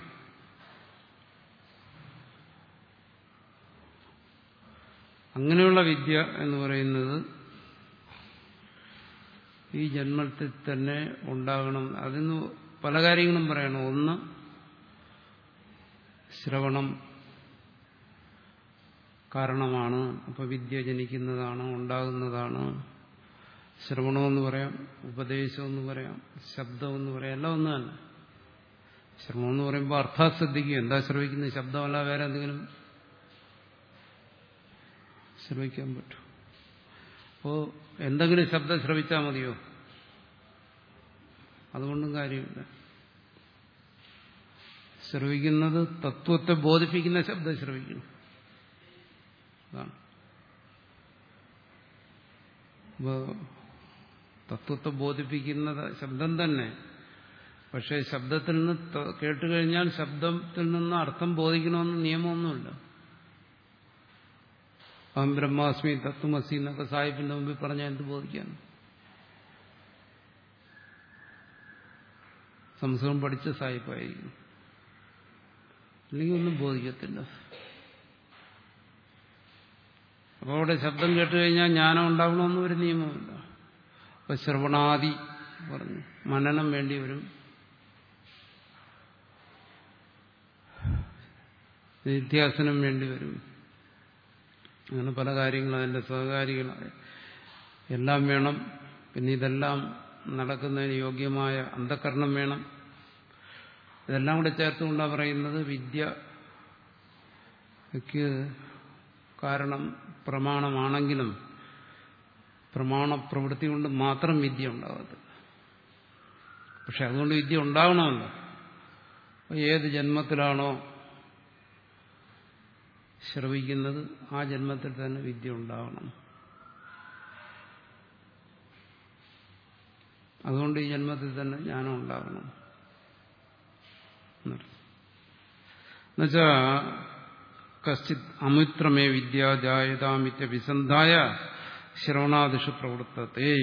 അങ്ങനെയുള്ള വിദ്യ എന്ന് പറയുന്നത് ഈ ജന്മത്തിൽ തന്നെ ഉണ്ടാകണം അതിന് പല കാര്യങ്ങളും പറയണം ഒന്ന് ശ്രവണം കാരണമാണ് അപ്പോൾ വിദ്യ ജനിക്കുന്നതാണ് ഉണ്ടാകുന്നതാണ് ശ്രവണമെന്ന് പറയാം ഉപദേശമെന്ന് പറയാം ശബ്ദമെന്ന് പറയാം എല്ലാം ഒന്ന് തന്നെ ശ്രവണം എന്ന് പറയുമ്പോൾ അർത്ഥാത് ശ്രദ്ധിക്കുക എന്താ ശ്രവിക്കുന്നത് ശബ്ദമല്ല വേറെ എന്തെങ്കിലും ശ്രവിക്കാൻ പറ്റും അപ്പോൾ എന്തെങ്കിലും ശബ്ദം ശ്രവിച്ചാൽ മതിയോ അതുകൊണ്ടും കാര്യമില്ല ശ്രവിക്കുന്നത് തത്വത്തെ ബോധിപ്പിക്കുന്ന ശബ്ദം ശ്രവിക്കണം അതാണ് അപ്പോ തത്വത്തെ ബോധിപ്പിക്കുന്ന ശബ്ദം തന്നെ പക്ഷേ ശബ്ദത്തിൽ നിന്ന് ത- കേട്ടുകഴിഞ്ഞാൽ ശബ്ദത്തിൽ നിന്ന് അർത്ഥം ബോധിക്കണമെന്ന് നിയമമൊന്നുമില്ല അഹം ബ്രഹ്മാസ്മി തത്വമസി എന്നൊക്കെ സാഹിബിന്റെ മുമ്പിൽ പറഞ്ഞാൽ എന്ത് ബോധിക്കാൻ സംസ്കൃതം പഠിച്ച സാഹിബായിരിക്കും അല്ലെങ്കിൽ ഒന്നും ബോധിക്കത്തില്ല അപ്പോൾ അവിടെ ശബ്ദം കേട്ട് കഴിഞ്ഞാൽ ജ്ഞാനം ഉണ്ടാകണമെന്നും ഒരു നിയമമില്ല അപ്പൊ ശ്രവണാദി പറഞ്ഞു മനനം വേണ്ടി വരും നിത്യാസനം വേണ്ടി വരും അങ്ങനെ പല കാര്യങ്ങളും അതിൻ്റെ സഹകാരികളായ എല്ലാം വേണം പിന്നെ ഇതെല്ലാം നടക്കുന്നതിന് യോഗ്യമായ അന്ധകരണം വേണം ഇതെല്ലാം കൂടെ ചേർത്തുകൊണ്ടാണ് പറയുന്നത് വിദ്യക്ക് കാരണം പ്രമാണമാണെങ്കിലും പ്രമാണപ്രവൃത്തി കൊണ്ട് മാത്രം വിദ്യ ഉണ്ടാകത്തില്ല പക്ഷെ അതുകൊണ്ട് വിദ്യ ഉണ്ടാകണമല്ലോ അപ്പൊ ഏത് ജന്മത്തിലാണോ ശ്രവിക്കുന്നത് ആ ജന്മത്തിൽ തന്നെ വിദ്യ ഉണ്ടാവണം അതുകൊണ്ട് ഈ ജന്മത്തിൽ തന്നെ ജ്ഞാനം ഉണ്ടാകണം എന്നുവെച്ചാ കശ്ചിത് അമിത്രമേ വിദ്യ ജായതാമിത്യ വിസന്ധായ ശ്രവണാദിഷു പ്രവർത്തത്തെ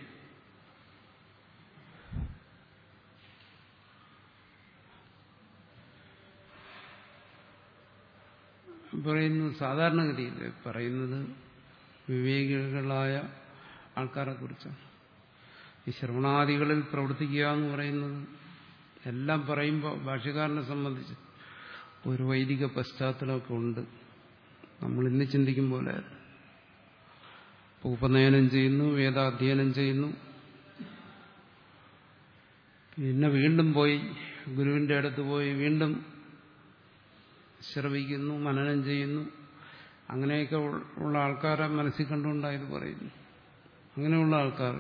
പറയുന്നു സാധാരണഗതിയിൽ പറയുന്നത് വിവേകികളായ ആൾക്കാരെ കുറിച്ചാണ് ഈ ശ്രവണാദികളിൽ പ്രവർത്തിക്കുക എന്ന് പറയുന്നത് എല്ലാം പറയുമ്പോൾ ഭാഷകാരനെ സംബന്ധിച്ച് ഒരു വൈദിക പശ്ചാത്തലമൊക്കെ ഉണ്ട് നമ്മൾ ഇന്ന് ചിന്തിക്കും പോലെ ഉപനയനം ചെയ്യുന്നു വേദാധ്യയനം ചെയ്യുന്നു പിന്നെ വീണ്ടും പോയി ഗുരുവിന്റെ അടുത്ത് പോയി വീണ്ടും ശ്രവിക്കുന്നു മനനം ചെയ്യുന്നു അങ്ങനെയൊക്കെ ഉള്ള ആൾക്കാരെ മനസ്സിൽ കണ്ടുകൊണ്ടായത് പറയുന്നു അങ്ങനെയുള്ള ആൾക്കാർ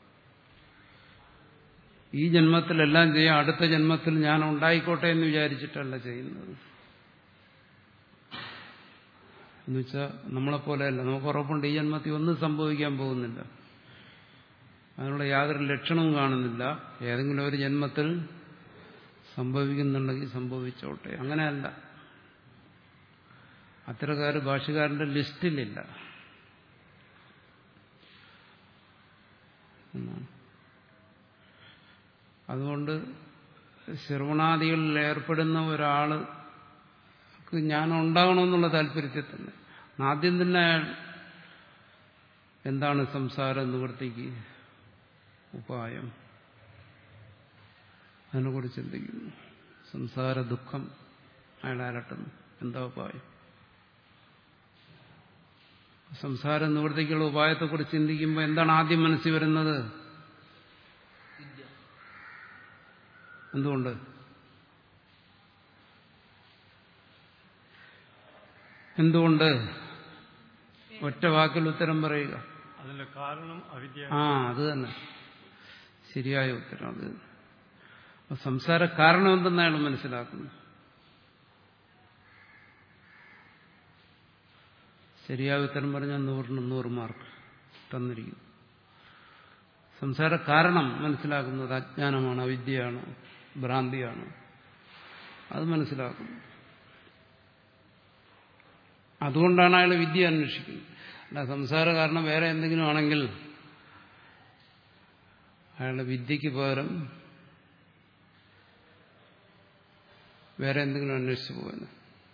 ഈ ജന്മത്തിലെല്ലാം ചെയ്യാം അടുത്ത ജന്മത്തിൽ ഞാൻ ഉണ്ടായിക്കോട്ടെ എന്ന് വിചാരിച്ചിട്ടല്ല ചെയ്യുന്നത് എന്നുവെച്ചാൽ നമ്മളെപ്പോലെയല്ല നമുക്ക് ഉറപ്പുണ്ട് ഈ ജന്മത്തിൽ ഒന്നും സംഭവിക്കാൻ പോകുന്നില്ല അതിനുള്ള യാതൊരു ലക്ഷണവും കാണുന്നില്ല ഏതെങ്കിലും ഒരു ജന്മത്തിൽ സംഭവിക്കുന്നുണ്ടെങ്കിൽ സംഭവിച്ചോട്ടെ അങ്ങനെയല്ല അത്തരക്കാർ ഭാഷകാരന്റെ ലിസ്റ്റിലില്ല എന്നാണ് അതുകൊണ്ട് ശ്രവണാദികളിൽ ഏർപ്പെടുന്ന ഒരാൾക്ക് ജ്ഞാനം ഉണ്ടാകണമെന്നുള്ള താല്പര്യത്തിൽ തന്നെ ആദ്യം തന്നെ അയാൾ എന്താണ് സംസാര നിവൃത്തിക്ക് ഉപായം അതിനെക്കുറിച്ച് ചിന്തിക്കുന്നു സംസാര ദുഃഖം അയാൾ അലട്ടുന്നു എന്താ ഉപായം സംസാര നിവൃത്തിക്കുള്ള ഉപായത്തെക്കുറിച്ച് ചിന്തിക്കുമ്പോൾ എന്താണ് ആദ്യം മനസ്സിൽ വരുന്നത്
വിദ്യ
എന്തുകൊണ്ട് എന്തുകൊണ്ട് ഒറ്റ വാക്കിൽ ഉത്തരം പറയുക
അതിന്റെ കാരണം അവിദ്യ
ആ അത് തന്നെ ശരിയായ ഉത്തരം അത് തന്നെ. അപ്പൊ സംസാര കാരണം എന്തെന്ന് അയാൾ മനസ്സിലാക്കുന്നു ശരിയായ ഉത്തരം പറഞ്ഞാൽ നൂറിന് നൂറ് മാർക്ക് തന്നിരിക്കുന്നു സംസാര കാരണം മനസ്സിലാക്കുന്നത് അജ്ഞാനമാണ് അവിദ്യയാണ് ഭ്രാന്തിയാണ് അത് മനസ്സിലാക്കുന്നു അതുകൊണ്ടാണ് അയാൾ വിദ്യ അന്വേഷിക്കുന്നത് അല്ല സംസാര കാരണം വേറെ എന്തെങ്കിലും ആണെങ്കിൽ അയാളുടെ വിദ്യക്ക് പകരം വേറെ എന്തെങ്കിലും അന്വേഷിച്ചു പോകുന്നു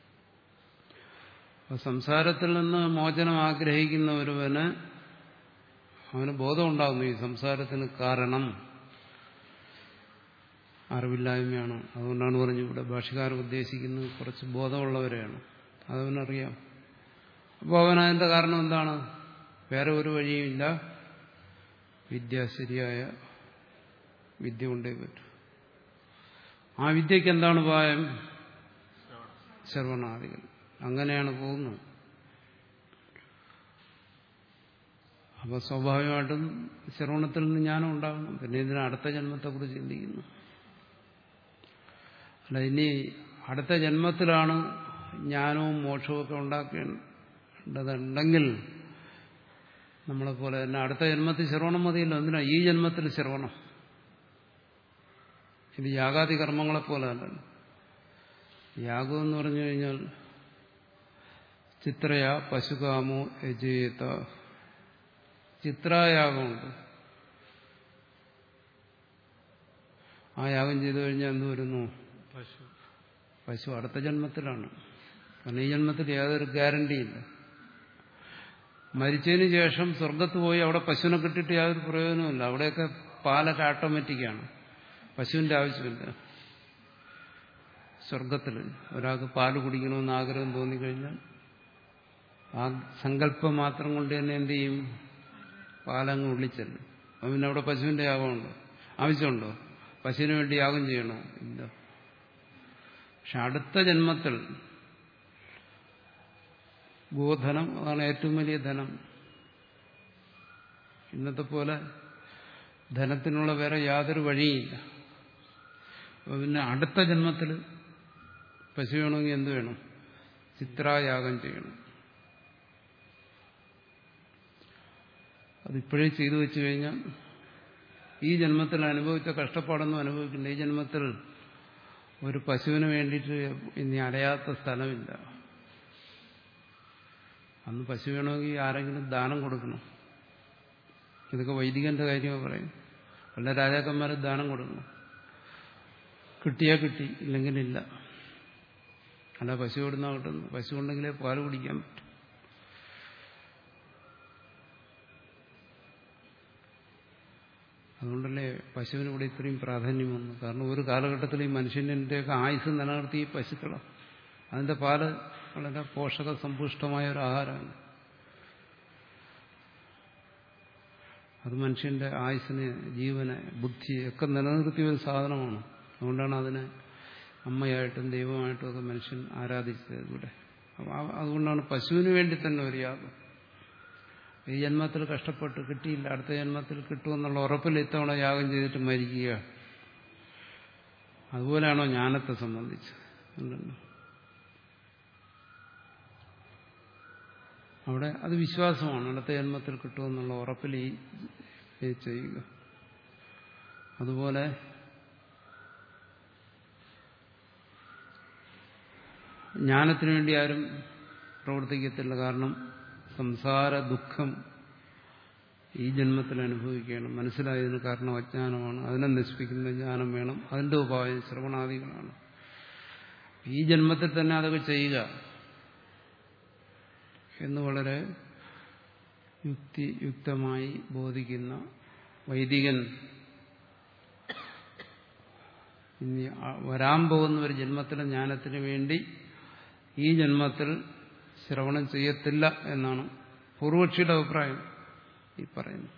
അപ്പൊ സംസാരത്തിൽ നിന്ന് മോചനം ആഗ്രഹിക്കുന്ന ഒരുവന് അവന് ബോധമുണ്ടാകുന്നു ഈ സംസാരത്തിന് കാരണം അറിവില്ലായ്മയാണ് അതുകൊണ്ടാണ് പറഞ്ഞു ഇവിടെ ഭാഷകാരൻ ഉദ്ദേശിക്കുന്നത് കുറച്ച് ബോധമുള്ളവരെയാണ് അതവനറിയാം അപ്പോൾ അവൻ അതിന്റെ കാരണം എന്താണ് വേറെ ഒരു വഴിയുമില്ല വിദ്യ ശരിയായ വിദ്യ കൊണ്ടേ പറ്റൂ ആ വിദ്യക്ക് എന്താണ് ഉപായം ശ്രവണാദികൾ അങ്ങനെയാണ് പോകുന്നത് അപ്പോൾ സ്വാഭാവികമായിട്ടും ശ്രവണത്തിൽ നിന്ന് ജ്ഞാനം ഉണ്ടാകണം പിന്നെ ഇതിന് അടുത്ത ജന്മത്തെക്കുറിച്ച് ചിന്തിക്കുന്നു അല്ല ഇനി അടുത്ത ജന്മത്തിലാണ് ജ്ഞാനവും മോക്ഷവും ഒക്കെ ഉണ്ടാക്കേണ്ടതുണ്ടെങ്കിൽ നമ്മളെപ്പോലെ തന്നെ അടുത്ത ജന്മത്തിൽ ശ്രവണം മതിയല്ലോ എന്തിനാ ഈ ജന്മത്തിൽ ശ്രവണം ഇത് യാഗാദി കർമ്മങ്ങളെപ്പോലെ അല്ലല്ലോ യാഗം എന്ന് പറഞ്ഞു കഴിഞ്ഞാൽ ചിത്രയ പശുകാമോ യജേത ചിത്രായാഗമുണ്ട് ആ യാഗം ചെയ്തു കഴിഞ്ഞാൽ എന്ത് വരുന്നു
പശു
പശു അടുത്ത ജന്മത്തിലാണ് കാരണം ഈ ജന്മത്തിൽ യാതൊരു ഗ്യാരണ്ടിയില്ല മരിച്ചതിന് ശേഷം സ്വർഗത്ത് പോയി അവിടെ പശുവിനെ കിട്ടിയിട്ട് യാതൊരു പ്രയോജനമില്ല അവിടെയൊക്കെ പാലൊക്കെ ഓട്ടോമാറ്റിക്കാണ് പശുവിന്റെ ആവശ്യമില്ല സ്വർഗത്തിൽ ഒരാൾക്ക് പാല് കുടിക്കണമെന്ന് ആഗ്രഹം തോന്നിക്കഴിഞ്ഞാൽ ആ സങ്കല്പം മാത്രം കൊണ്ട് തന്നെ എന്ത് ചെയ്യും പാലങ്ങ് ഉള്ളിച്ചല്ലോ അപ്പം പിന്നെ അവിടെ പശുവിന്റെ യാഗമുണ്ടോ ആവശ്യമുണ്ടോ പശുവിന് വേണ്ടി യാഗം ചെയ്യണോ ഇല്ല പക്ഷെ അടുത്ത ജന്മത്തിൽ ഗോധനം അതാണ് ഏറ്റവും വലിയ ധനം ഇന്നത്തെ പോലെ ധനത്തിനുള്ള വേറെ യാതൊരു വഴിയില്ല അപ്പൊ പിന്നെ അടുത്ത ജന്മത്തിൽ പശു വേണമെങ്കിൽ എന്ത് വേണം ചിത്രായാഗം ചെയ്യണം അതിപ്പോഴേ ചെയ്തു വെച്ചു കഴിഞ്ഞാൽ ഈ ജന്മത്തിൽ അനുഭവിച്ച കഷ്ടപ്പാടൊന്നും അനുഭവിക്കില്ല ഈ ജന്മത്തിൽ ഒരു പശുവിന് വേണ്ടിയിട്ട് ഇനി അലയാത്ത സ്ഥലമില്ല അന്ന് പശു വേണമെങ്കിൽ ആരെങ്കിലും ദാനം കൊടുക്കണം ഇതൊക്കെ വൈദികന്റെ കാര്യമാണ് പറയും പല രാജാക്കന്മാർ ദാനം കൊടുക്കണം കിട്ടിയാ കിട്ടി ഇല്ലെങ്കിൽ ഇല്ല അല്ല പശു ഇവിടുന്ന കിട്ടുന്നു പശു ഉണ്ടെങ്കിലേ പാല് കുടിക്കാൻ പറ്റും അതുകൊണ്ടല്ലേ പശുവിന് ഇവിടെ ഇത്രയും പ്രാധാന്യം വന്നു കാരണം ഒരു കാലഘട്ടത്തിൽ ഈ മനുഷ്യൻ്റെയൊക്കെ ആയുസ് നിലനിർത്തി ഈ പശുക്കളാണ് അതിന്റെ പാല് വളരെ പോഷക സമ്പുഷ്ടമായ ഒരു ആഹാരമാണ് അത് മനുഷ്യന്റെ ആയുസിനെ ജീവനെ ബുദ്ധിയെ ഒക്കെ നിലനിർത്തിയ ഒരു സാധനമാണ് അതുകൊണ്ടാണ് അതിനെ അമ്മയായിട്ടും ദൈവമായിട്ടും ഒക്കെ മനുഷ്യൻ ആരാധിച്ചത് ഇവിടെ അതുകൊണ്ടാണ് പശുവിന് വേണ്ടി തന്നെ ഒരു യാഗം ഈ ജന്മത്തിൽ കഷ്ടപ്പെട്ട് കിട്ടിയില്ല അടുത്ത ജന്മത്തിൽ കിട്ടുമെന്നുള്ള ഉറപ്പിൽ ഇത്തവണ യാഗം ചെയ്തിട്ട് മരിക്കുക അതുപോലെയാണോ ജ്ഞാനത്തെ സംബന്ധിച്ച് ഉണ്ടല്ലോ അവിടെ അത് വിശ്വാസമാണ് അടുത്ത ജന്മത്തിൽ കിട്ടുമെന്നുള്ള ഉറപ്പിൽ ഈ ചെയ്യുക അതുപോലെ ജ്ഞാനത്തിനു വേണ്ടി ആരും പ്രവർത്തിക്കത്തില്ല കാരണം സംസാര ദുഃഖം ഈ ജന്മത്തിൽ അനുഭവിക്കുകയാണ് മനസ്സിലായതിന് കാരണം അജ്ഞാനമാണ് അതിനെ നശിപ്പിക്കുന്ന ജ്ഞാനം വേണം അതിന്റെ ഉപായം ശ്രവണാദികളാണ് ഈ ജന്മത്തിൽ തന്നെ അതൊക്കെ ചെയ്യുക എന്ന് വളരെ യുക്തി യുക്തമായി ബോധിക്കുന്ന വൈദികൻ ഇനി വരാൻ പോകുന്ന ഒരു ജന്മത്തിലെ ജ്ഞാനത്തിന് വേണ്ടി ഈ ജന്മത്തിൽ ശ്രവണം ചെയ്യത്തില്ല എന്നാണ് പൂർവക്ഷിയുടെ അഭിപ്രായം ഈ പറയുന്നത്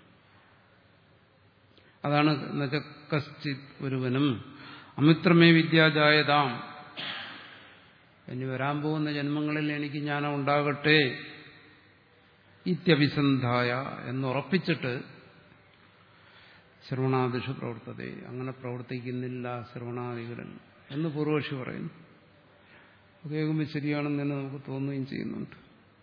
അതാണ് കശ്ചിത് ഒരുവനും അമിത്രമേ വിദ്യാജായതാം ഇനി വരാൻ പോകുന്ന ജന്മങ്ങളിൽ എനിക്ക് ജ്ഞാനം ഉണ്ടാകട്ടെ ഇത്യഭിസന്ധായ എന്നുറപ്പിച്ചിട്ട് ശ്രവണാദിഷു പ്രവർത്തത അങ്ങനെ പ്രവർത്തിക്കുന്നില്ല ശ്രവണാദികളിൽ എന്ന് പൂർവക്ഷി പറയുന്നു കേൾക്കുമ്പോൾ ശരിയാണെന്ന് തന്നെ നമുക്ക് തോന്നുകയും ചെയ്യുന്നുണ്ട്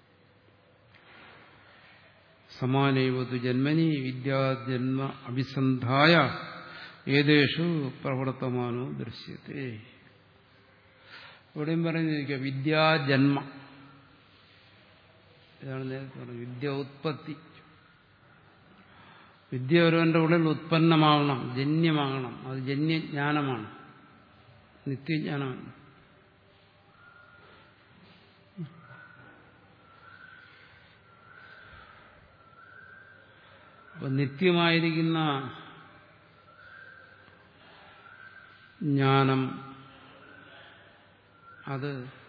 സമാനൈവതു ജന്മനി വിദ്യാജന്മ അഭിസന്ധായ ഏതേഷു പ്രവർത്തമാനോ ദൃശ്യത്തെ ഇവിടെയും പറയുന്നിരിക്കുക വിദ്യാജന്മ ഇതാണ് നേരത്തെ പറഞ്ഞത് വിദ്യ ഉത്പത്തി വിദ്യ ഒരുവന്റെ ഉള്ളിൽ ഉത്പന്നമാകണം ജന്യമാകണം അത് ജന്യജ്ഞാനമാണ് നിത്യജ്ഞാനമാണ് അപ്പൊ നിത്യമായിരിക്കുന്ന ജ്ഞാനം അത്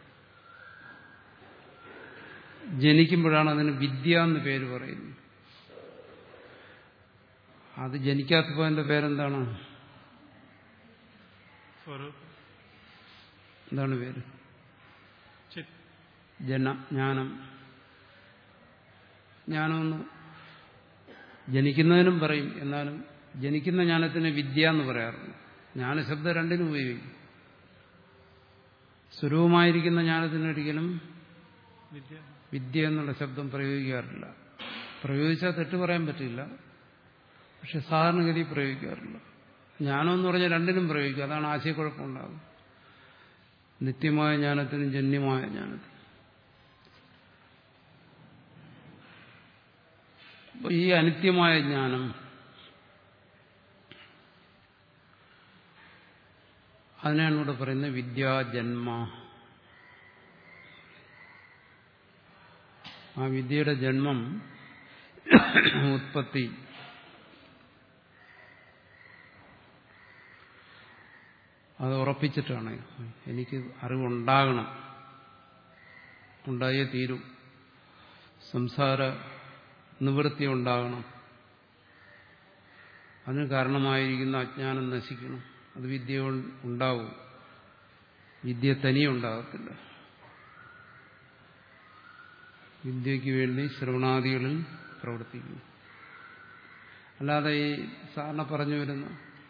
ജനിക്കുമ്പോഴാണ് അതിന് വിദ്യ എന്ന് പേര് പറയുന്നത് അത് ജനിക്കാത്തപ്പോൾ അതിന്റെ പേരെന്താണ്
സ്വരൂപം
എന്താണ് പേര്
ചിത്
ജന ജ്ഞാനം ജ്ഞാനമെന്ന് ജനിക്കുന്നതിനും പറയും എന്നാലും ജനിക്കുന്ന ജ്ഞാനത്തിന് വിദ്യ എന്ന് പറയാറുണ്ട് ജ്ഞാനശബ്ദം രണ്ടിനും ഉപയോഗിക്കും സ്വരൂപമായിരിക്കുന്ന ജ്ഞാനത്തിന് ഒരിക്കലും
വിദ്യ
വിദ്യ എന്നുള്ള ശബ്ദം പ്രയോഗിക്കാറില്ല പ്രയോഗിച്ചാൽ തെറ്റ് പറയാൻ പറ്റില്ല പക്ഷെ സാധാരണഗതി പ്രയോഗിക്കാറില്ല ജ്ഞാനം എന്ന് പറഞ്ഞാൽ രണ്ടിനും പ്രയോഗിക്കും അതാണ് ആശയക്കുഴപ്പമുണ്ടാകും നിത്യമായ ജ്ഞാനത്തിനും ജന്യമായ ജ്ഞാനത്തിനും അപ്പൊ ഈ അനിത്യമായ ജ്ഞാനം അതിനാണ് ഇവിടെ പറയുന്നത് വിദ്യാജന്മ ആ വിദ്യയുടെ ജന്മം ഉത്പത്തി അത് ഉറപ്പിച്ചിട്ടാണ് എനിക്ക് അറിവുണ്ടാകണം ഉണ്ടായേ തീരും സംസാര നിവൃത്തി ഉണ്ടാകണം അതിന് കാരണമായിരിക്കുന്ന അജ്ഞാനം നശിക്കണം അത് വിദ്യ ഉണ്ടാവും വിദ്യ തനിയെ ഉണ്ടാകത്തില്ല വിദ്യയ്ക്ക് വേണ്ടി ശ്രവണാദികളിൽ പ്രവർത്തിക്കുന്നു അല്ലാതെ ഈ സാധാരണ പറഞ്ഞു വരുന്ന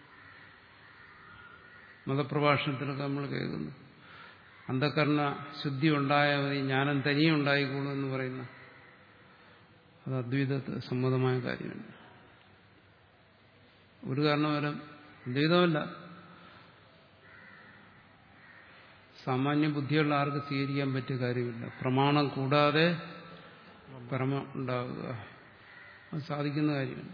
മതപ്രഭാഷണത്തിലൊക്കെ നമ്മൾ കേൾക്കുന്നു അന്ധകരണ ശുദ്ധി ഉണ്ടായാൽ മതി ജ്ഞാനം തനിയെ ഉണ്ടായിക്കോളൂ എന്ന് പറയുന്ന അത് അദ്വൈത സമ്മതമായ കാര്യമല്ല ഒരു കാരണവരും അദ്വൈതമല്ല സാമാന്യ ബുദ്ധിയുള്ള ആർക്ക് സ്വീകരിക്കാൻ പറ്റിയ കാര്യമില്ല പ്രമാണം കൂടാതെ പരമ ഉണ്ടാവുക അത് സാധിക്കുന്ന കാര്യമല്ല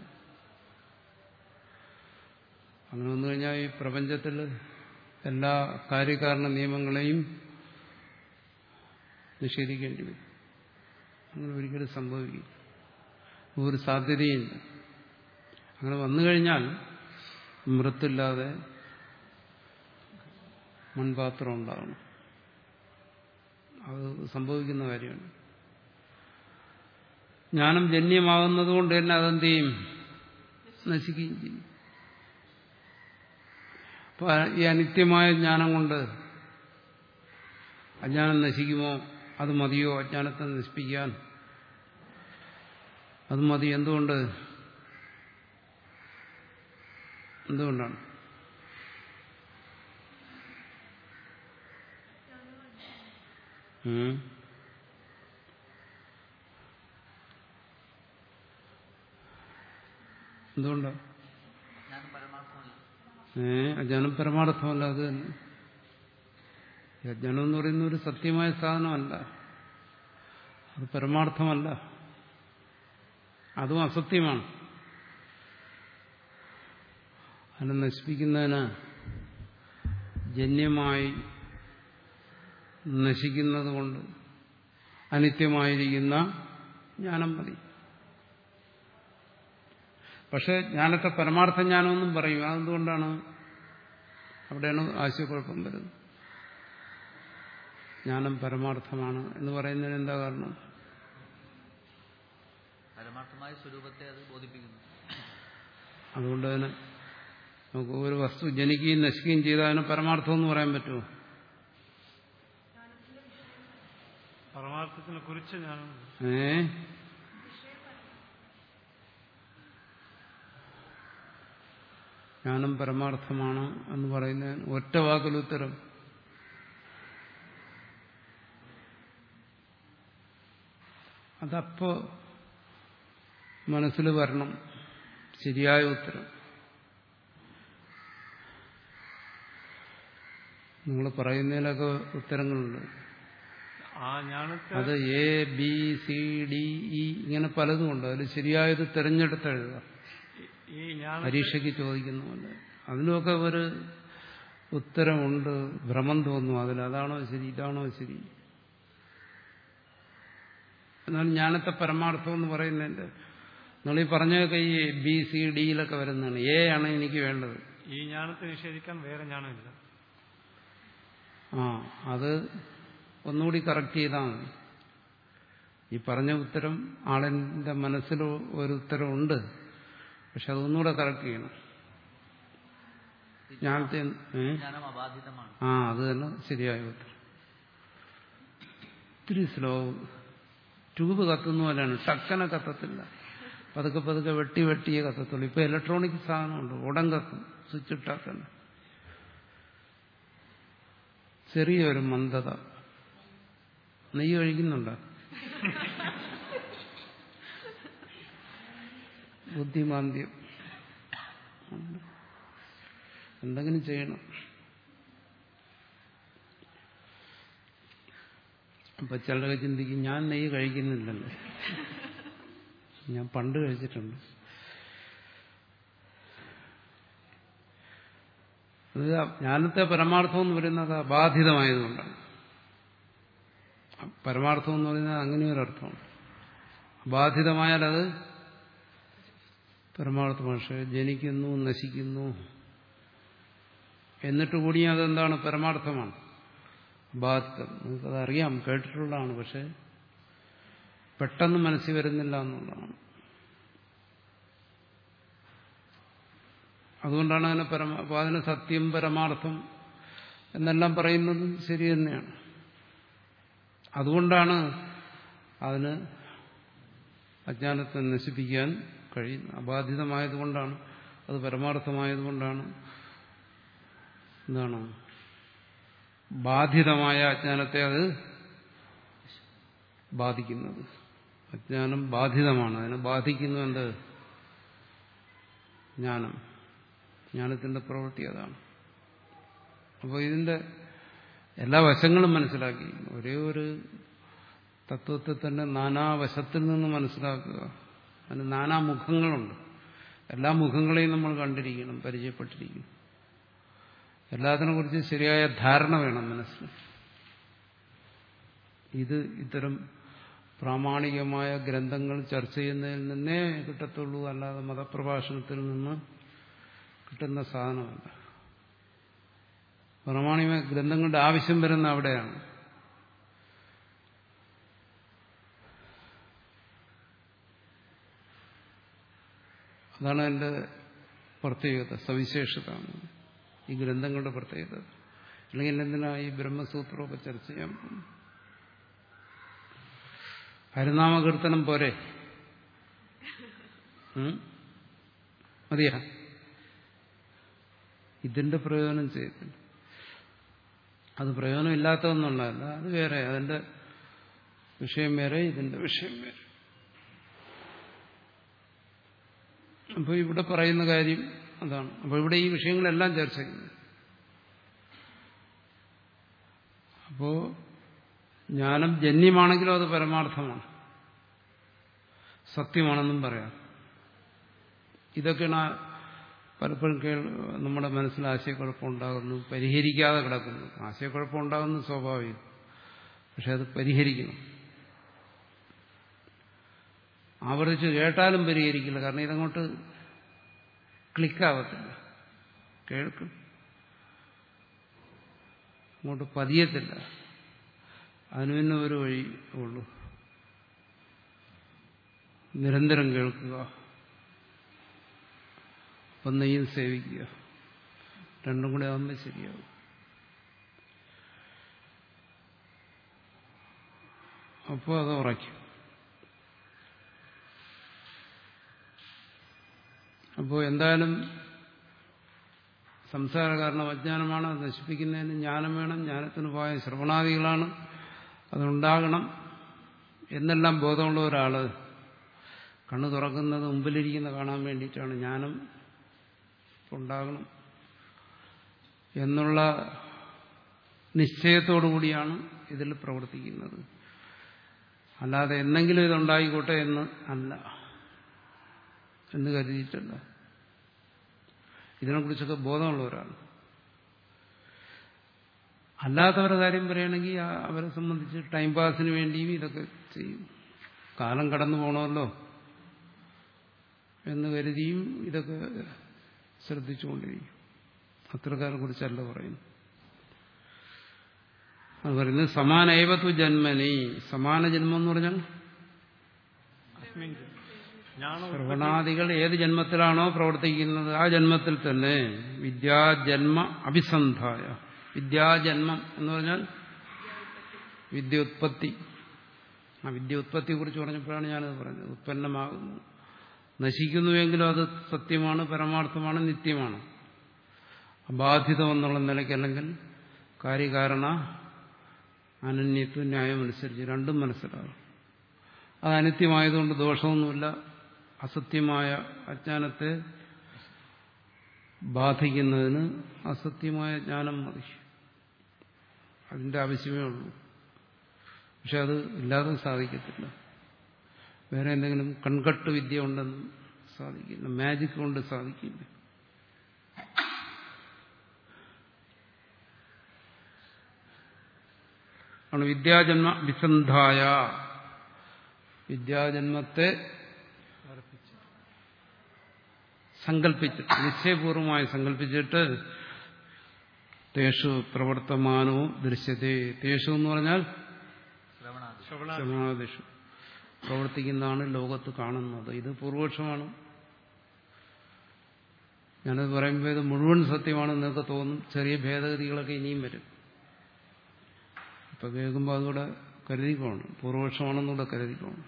അങ്ങനെ വന്നു കഴിഞ്ഞാൽ ഈ പ്രപഞ്ചത്തിൽ എല്ലാ കാര്യകാരണ നിയമങ്ങളെയും നിഷേധിക്കേണ്ടി വരും അങ്ങനെ ഒരിക്കലും സംഭവിക്കും ഒരു സാധ്യതയില്ല അങ്ങനെ വന്നു കഴിഞ്ഞാൽ മൃത്തില്ലാതെ മൺപാത്രം ഉണ്ടാകണം അത് സംഭവിക്കുന്ന കാര്യമാണ് ജ്ഞാനം ജന്യമാകുന്നത് കൊണ്ട് തന്നെ അതെന്ത് ചെയ്യും നശിക്കുകയും ചെയ്യും അപ്പൊ ഈ അനിത്യമായ ജ്ഞാനം കൊണ്ട് അജ്ഞാനം നശിക്കുമോ അത് മതിയോ അജ്ഞാനത്തെ നശിപ്പിക്കാൻ അത് മതി എന്തുകൊണ്ട് എന്തുകൊണ്ടാണ് ഉം എന്തുകൊണ്ടാണ്
ഞാൻ പരമാർത്ഥമല്ല
ഏ അജ്ഞാനം പരമാർത്ഥമല്ല അത് തന്നെ ഈ അജ്ഞാനം എന്ന് പറയുന്ന ഒരു സത്യമായ സാധനമല്ല അത് പരമാർത്ഥമല്ല അതും അസത്യമാണ് അതിനെ നശിപ്പിക്കുന്നതിന് ജന്യമായി നശിക്കുന്നത് കൊണ്ട് അനിത്യമായിരിക്കുന്ന ജ്ഞാനം മതി പക്ഷെ ജ്ഞാനത്തെ പരമാർത്ഥ ജ്ഞാനമെന്നും പറയും അതെന്തുകൊണ്ടാണ് അവിടെയാണ് ആശയക്കുഴപ്പം വരുന്നത് ജ്ഞാനം പരമാർത്ഥമാണ് എന്ന് പറയുന്നതിന് എന്താ കാരണം
പരമാർത്ഥമായ സ്വരൂപത്തെ അത് ബോധിപ്പിക്കുന്നു
അതുകൊണ്ട് തന്നെ നമുക്ക് ഒരു വസ്തു ജനിക്കുകയും നശിക്കുകയും ചെയ്താൽ അതിന് പരമാർത്ഥം എന്ന് പറയാൻ പറ്റുമോ
പരമാർത്ഥത്തിനെ കുറിച്ച് ഞാൻ
ഏ ജ്ഞാനം പരമാർത്ഥമാണ് എന്ന് പറയുന്ന ഒറ്റ വാക്കിൽ ഉത്തരം അതപ്പോ മനസ്സിൽ വരണം ശരിയായ ഉത്തരം നിങ്ങൾ പറയുന്നതിലൊക്കെ ഉത്തരങ്ങളുണ്ട്
ആ ജ്ഞാനത്തെ
അത് A B C D E ഇങ്ങനെ പലതും ഉണ്ട് അതിൽ ശരിയായത് തിരഞ്ഞെടുത്ത് എഴുതുക
ഈ ജ്ഞാന
പരീക്ഷയ്ക്ക് ചോദിക്കുന്ന പോലെ അതിനുമൊക്കെ ഒരു ഉത്തരമുണ്ട് ഭ്രമം തോന്നും അതിൽ അതാണോ ശരി ഇതാണോ ശരി എന്നാൽ ജ്ഞാനത്തെ പരമാർത്ഥം എന്ന് പറയുന്നതിന്റെ നിങ്ങൾ ഈ പറഞ്ഞൊക്കെ ഈ ബി സി ഡിയിലൊക്കെ വരുന്നതാണ് എ ആണ് എനിക്ക് വേണ്ടത്
ഈ ജ്ഞാനത്തെ നിഷേധിക്കാൻ വേറെ ജ്ഞാനമില്ല
ആ അത് ഒന്നുകൂടി കറക്റ്റ് ചെയ്താൽ മതി ഈ പറഞ്ഞ ഉത്തരം ആളിന്റെ മനസ്സിൽ ഒരു ഉത്തരമുണ്ട് പക്ഷെ അതൊന്നുകൂടെ കറക്റ്റ് ചെയ്യണം ജ്ഞാനത്തെ ഏ?
ജ്ഞാനം അബാധിതമാണ്
ആ അത് തന്നെ ശരിയായ ഉത്തരം ഇത്തിരി സ്ലോ ട്യൂബ് കത്തുന്ന പോലെയാണ് ടക്കനെ കത്തത്തില്ല പതുക്കെ പതുക്കെ വെട്ടി വെട്ടിയേ കത്തത്തുള്ളൂ ഇപ്പൊ ഇലക്ട്രോണിക് സാധനമുണ്ട് ഉടൻ കത്തും സ്വിച്ച് ഇട്ടാൽ തന്നെ ചെറിയൊരു മന്ദത നെയ്യ് കഴിക്കുന്നുണ്ടോ ബുദ്ധിമാന്ദ്യം എന്തെങ്കിലും ചെയ്യണം അപ്പൊ ചിലരൊക്കെ ചിന്തിക്കും ഞാൻ നെയ്യ് കഴിക്കുന്നില്ലല്ലോ ഞാൻ പണ്ട് കഴിച്ചിട്ടുണ്ട് അത് ജ്ഞാനത്തെ പരമാർത്ഥം എന്ന് പറയുന്നത് അബാധിതമായതുകൊണ്ടാണ് പരമാർത്ഥം എന്ന് പറയുന്നത് അങ്ങനെയൊരർത്ഥമാണ് അബാധിതമായാൽ അത് പരമാർത്ഥ പക്ഷേ ജനിക്കുന്നു നശിക്കുന്നു എന്നിട്ട് കൂടി അതെന്താണ് പരമാർത്ഥമാണ് ബാധിതം നിങ്ങൾക്കത് അറിയാം കേട്ടിട്ടുള്ളതാണ് പക്ഷെ പെട്ടെന്ന് മനസ്സിൽ വരുന്നില്ല എന്നുള്ളതാണ് അതുകൊണ്ടാണ് അതിനെ പരമ അപ്പോൾ അതിന് സത്യം പരമാർത്ഥം എന്നെല്ലാം പറയുന്നത് ശരി തന്നെയാണ് അതുകൊണ്ടാണ് അതിന് അജ്ഞാനത്തെ നശിപ്പിക്കാൻ കഴിയുന്നത് അബാധിതമായതുകൊണ്ടാണ് അത് പരമാർത്ഥമായതുകൊണ്ടാണ് എന്താണ് ബാധിതമായ അജ്ഞാനത്തെ അത് ബാധിക്കുന്നത് അജ്ഞാനം ബാധിതമാണ് അതിനെ ബാധിക്കുന്നു എന്ത് ജ്ഞാനം ജ്ഞാനത്തിന്റെ പ്രവൃത്തി അതാണ് അപ്പോൾ ഇതിന്റെ എല്ലാ വശങ്ങളും മനസ്സിലാക്കി ഒരേ ഒരു തത്വത്തെ തന്നെ നാനാവശത്തിൽ നിന്ന് മനസ്സിലാക്കുക അതിന് നാനാ മുഖങ്ങളുണ്ട് എല്ലാ മുഖങ്ങളെയും നമ്മൾ കണ്ടിരിക്കണം പരിചയപ്പെട്ടിരിക്കണം എല്ലാത്തിനെ കുറിച്ച് ശരിയായ ധാരണ വേണം മനസ്സിൽ ഇത് ഇത്തരം പ്രാമാണികമായ ഗ്രന്ഥങ്ങൾ ചർച്ച ചെയ്യുന്നതിൽ നിന്നേ കിട്ടത്തുള്ളൂ അല്ലാതെ മതപ്രഭാഷണത്തിൽ നിന്ന് കിട്ടുന്ന സാധനമല്ല പ്രാമാണിക ഗ്രന്ഥങ്ങളുടെ ആവശ്യം വരുന്ന അവിടെയാണ് അതാണ് എൻ്റെ പ്രത്യേകത സവിശേഷത ഈ ഗ്രന്ഥങ്ങളുടെ പ്രത്യേകത അല്ലെങ്കിൽ എന്തിനാ ഈ ബ്രഹ്മസൂത്രമൊക്കെ ചർച്ച ചെയ്യാൻ പോകുന്നു ഹരിനാമകീർത്തനം പോരെ ഉം? മതിയാ ഇതിന്റെ പ്രയോജനം ചെയ്തില്ല അത് പ്രയോജനം ഇല്ലാത്തതെന്നുള്ളതല്ല അത് വേറെ അതിന്റെ വിഷയം വേറെ ഇതിന്റെ വിഷയം വേറെ അപ്പോൾ ഇവിടെ പറയുന്ന കാര്യം അതാണ് അപ്പോൾ ഇവിടെ ഈ വിഷയങ്ങളെല്ലാം ചർച്ച ചെയ്യുന്നു അപ്പോ ജ്ഞാനം ജന്യമാണെങ്കിലും അത് പരമാർത്ഥമാണ് സത്യമാണെന്നും പറയാം ഇതൊക്കെയാണ് ആ പലപ്പോഴും കേൾ നമ്മുടെ മനസ്സിൽ ആശയക്കുഴപ്പം ഉണ്ടാകുന്നു പരിഹരിക്കാതെ കിടക്കുന്നു ആശയക്കുഴപ്പം ഉണ്ടാകുന്നു സ്വാഭാവികം പക്ഷെ അത് പരിഹരിക്കണം ആവർത്തിച്ച് കേട്ടാലും പരിഹരിക്കില്ല കാരണം ഇതങ്ങോട്ട് ക്ലിക്കാവത്തില്ല കേൾക്കും അങ്ങോട്ട് പതിയത്തില്ല അതിന് പിന്നെ ഒരു വഴി ഉള്ളൂ നിരന്തരം കേൾക്കുക ഒന്നെയും സേവിക്കുക രണ്ടും കൂടെ ആകുമ്പോൾ ശരിയാവും അപ്പോൾ അത് ഉറയ്ക്കും അപ്പോൾ എന്തായാലും സംസാര കാരണം അജ്ഞാനമാണ് അത് നശിപ്പിക്കുന്നതിന് ജ്ഞാനം വേണം ജ്ഞാനത്തിന് പോയ ശ്രവണാദികളാണ് അതുണ്ടാകണം എന്നെല്ലാം ബോധമുള്ള ഒരാൾ കണ്ണു തുറക്കുന്നത് മുമ്പിലിരിക്കുന്ന കാണാൻ വേണ്ടിയിട്ടാണ് ജ്ഞാനം ഉണ്ടാകണം എന്നുള്ള നിശ്ചയത്തോടു കൂടിയാണ് ഇതിൽ പ്രവർത്തിക്കുന്നത് അല്ലാതെ എന്തെങ്കിലും ഇതുണ്ടായിക്കോട്ടെ എന്ന് അല്ല എന്ന് കരുതിയിട്ടല്ല ഇതിനെക്കുറിച്ചൊക്കെ ബോധമുള്ളവരാണ് അല്ലാത്തവരുടെ കാര്യം പറയുകയാണെങ്കിൽ അവരെ സംബന്ധിച്ച് ടൈം പാസിന് വേണ്ടിയും ഇതൊക്കെ ചെയ്യും കാലം കടന്നു പോകണമല്ലോ എന്ന് കരുതിയും ഇതൊക്കെ ശ്രദ്ധിച്ചുകൊണ്ടിരിക്കും അത്രക്കാരെ കുറിച്ചല്ല പറയുന്നു അത് പറയുന്നത് സമാനൈവത്വ ജന്മനി സമാന ജന്മം എന്ന് പറഞ്ഞാൽ
അസ്മിൻ ജ്ഞാനം
ശ്രവണാദികൾ ഏത് ജന്മത്തിലാണോ പ്രവർത്തിക്കുന്നത് ആ ജന്മത്തിൽ തന്നെ വിദ്യാജന്മ അഭിസന്ധായ വിദ്യാജന്മം എന്ന് പറഞ്ഞാൽ വിദ്യോത്പത്തി ആ വിദ്യോത്പത്തിയെ കുറിച്ച് പറഞ്ഞപ്പോഴാണ് ഞാനത് പറഞ്ഞത് ഉത്പന്നമാകുന്നു നശിക്കുന്നുവെങ്കിലും അത് സത്യമാണ് പരമാർത്ഥമാണ് നിത്യമാണ് അബാധിതം എന്നുള്ള നിലയ്ക്ക് അല്ലെങ്കിൽ കാര്യകാരണ അനന്യത്വ ന്യായമനുസരിച്ച് രണ്ടും മനസ്സിലാകും അത് അനിത്യമായതുകൊണ്ട് ദോഷമൊന്നുമില്ല അസത്യമായ അജ്ഞാനത്തെ ബാധിക്കുന്നതിന് അസത്യമായ ജ്ഞാനം മതി അതിന്റെ ആവശ്യമേ ഉള്ളൂ പക്ഷെ അത് ഇല്ലാതെ സാധിക്കത്തില്ല വേറെ എന്തെങ്കിലും കൺകട്ട് വിദ്യ ഉണ്ടെന്ന് സാധിക്കില്ല മാജിക് കൊണ്ട് സാധിക്കില്ല ആണ് വിദ്യാജന്മ വിസന്ധായ വിദ്യാജന്മത്തെ സങ്കല്പിച്ചിട്ട് നിശ്ചയപൂർവമായി സങ്കല്പിച്ചിട്ട് തേഷു പ്രവർത്തമാനവും ദൃശ്യത്തെ തേഷു എന്ന് പറഞ്ഞാൽ
ശ്രവണാദി
ശ്രവണ
ശ്രവണാദിഷു പ്രവർത്തിക്കുന്നതാണ് ലോകത്ത് കാണുന്നത് ഇത് പൂർവപക്ഷമാണ് ഞാനത് പറയുമ്പോൾ ഇത് മുഴുവൻ സത്യമാണെന്ന് നിങ്ങൾക്ക് തോന്നും ചെറിയ ഭേദഗതികളൊക്കെ ഇനിയും വരും ഇപ്പൊ കേൾക്കുമ്പോൾ അതുകൂടെ കരുതിക്കോണം പൂർവപക്ഷമാണെന്നുകൂടെ കരുതിക്കോണം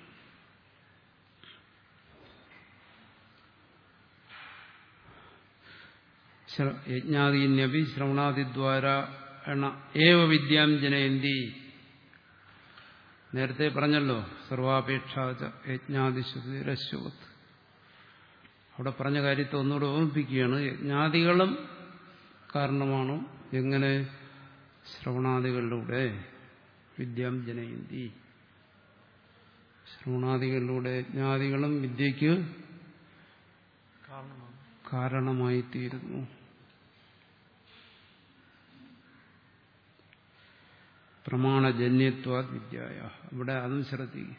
ശ്ര- യജ്ഞാദീന്യപി ശ്രവണാദിദ്വാര എണ ഏവ വിദ്യാം ജനയന്തി നേരത്തെ പറഞ്ഞല്ലോ സർവാപേക്ഷ യജ്ഞാദിശുതിരശ്വത് അവിടെ പറഞ്ഞ കാര്യത്തെ ഒന്നുകൂടെ ഓർമ്മിപ്പിക്കുകയാണ് യജ്ഞാദികളും കാരണമാണ് എങ്ങനെ ശ്രവണാദികളിലൂടെ വിദ്യാം ജനയന്തി ശ്രവണാദികളിലൂടെ യജ്ഞാദികളും വിദ്യയ്ക്ക്
കാരണമാണ്
കാരണമായി തീരുന്നു പ്രമാണജന്യത്വാ വിദ്യായ ഇവിടെ അതും ശ്രദ്ധിക്കുക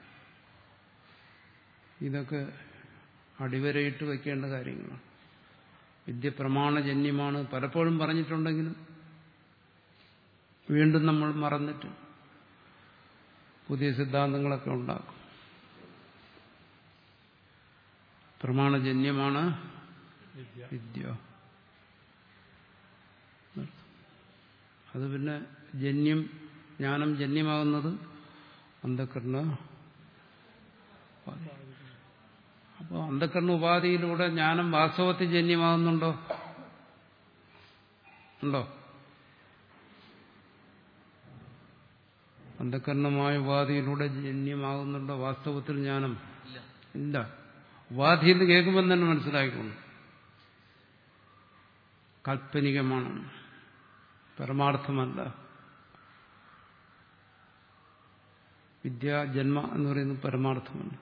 ഇതൊക്കെ അടിവരയിട്ട് വയ്ക്കേണ്ട കാര്യങ്ങളാണ് വിദ്യ പ്രമാണജന്യമാണ് പലപ്പോഴും പറഞ്ഞിട്ടുണ്ടെങ്കിലും വീണ്ടും നമ്മൾ മറന്നിട്ട് പുതിയ സിദ്ധാന്തങ്ങളൊക്കെ ഉണ്ടാക്കും പ്രമാണജന്യമാണ്
വിദ്യ
വിദ്യ അത് പിന്നെ ജന്യം ജ്ഞാനം ജന്യമാകുന്നത് അന്ധകരണ ഉപാധി. അപ്പോൾ അന്ധകരണ ഉപാധിയിലൂടെ ജ്ഞാനം വാസ്തവത്തിൽ ജന്യമാകുന്നുണ്ടോ ഉണ്ടോ അന്ധകരണമായ ഉപാധിയിലൂടെ ജന്യമാകുന്നുണ്ടോ വാസ്തവത്തിൽ ജ്ഞാനം
ഇല്ല
ഇല്ല ഉപാധി എന്ന് കേൾക്കുമ്പോൾ തന്നെ മനസ്സിലായിക്കോളും കാൽപ്പനികമാണ് പരമാർത്ഥമല്ല വിദ്യാ ജന്മ എന്ന് പറയുന്നത് പരമാർത്ഥമല്ല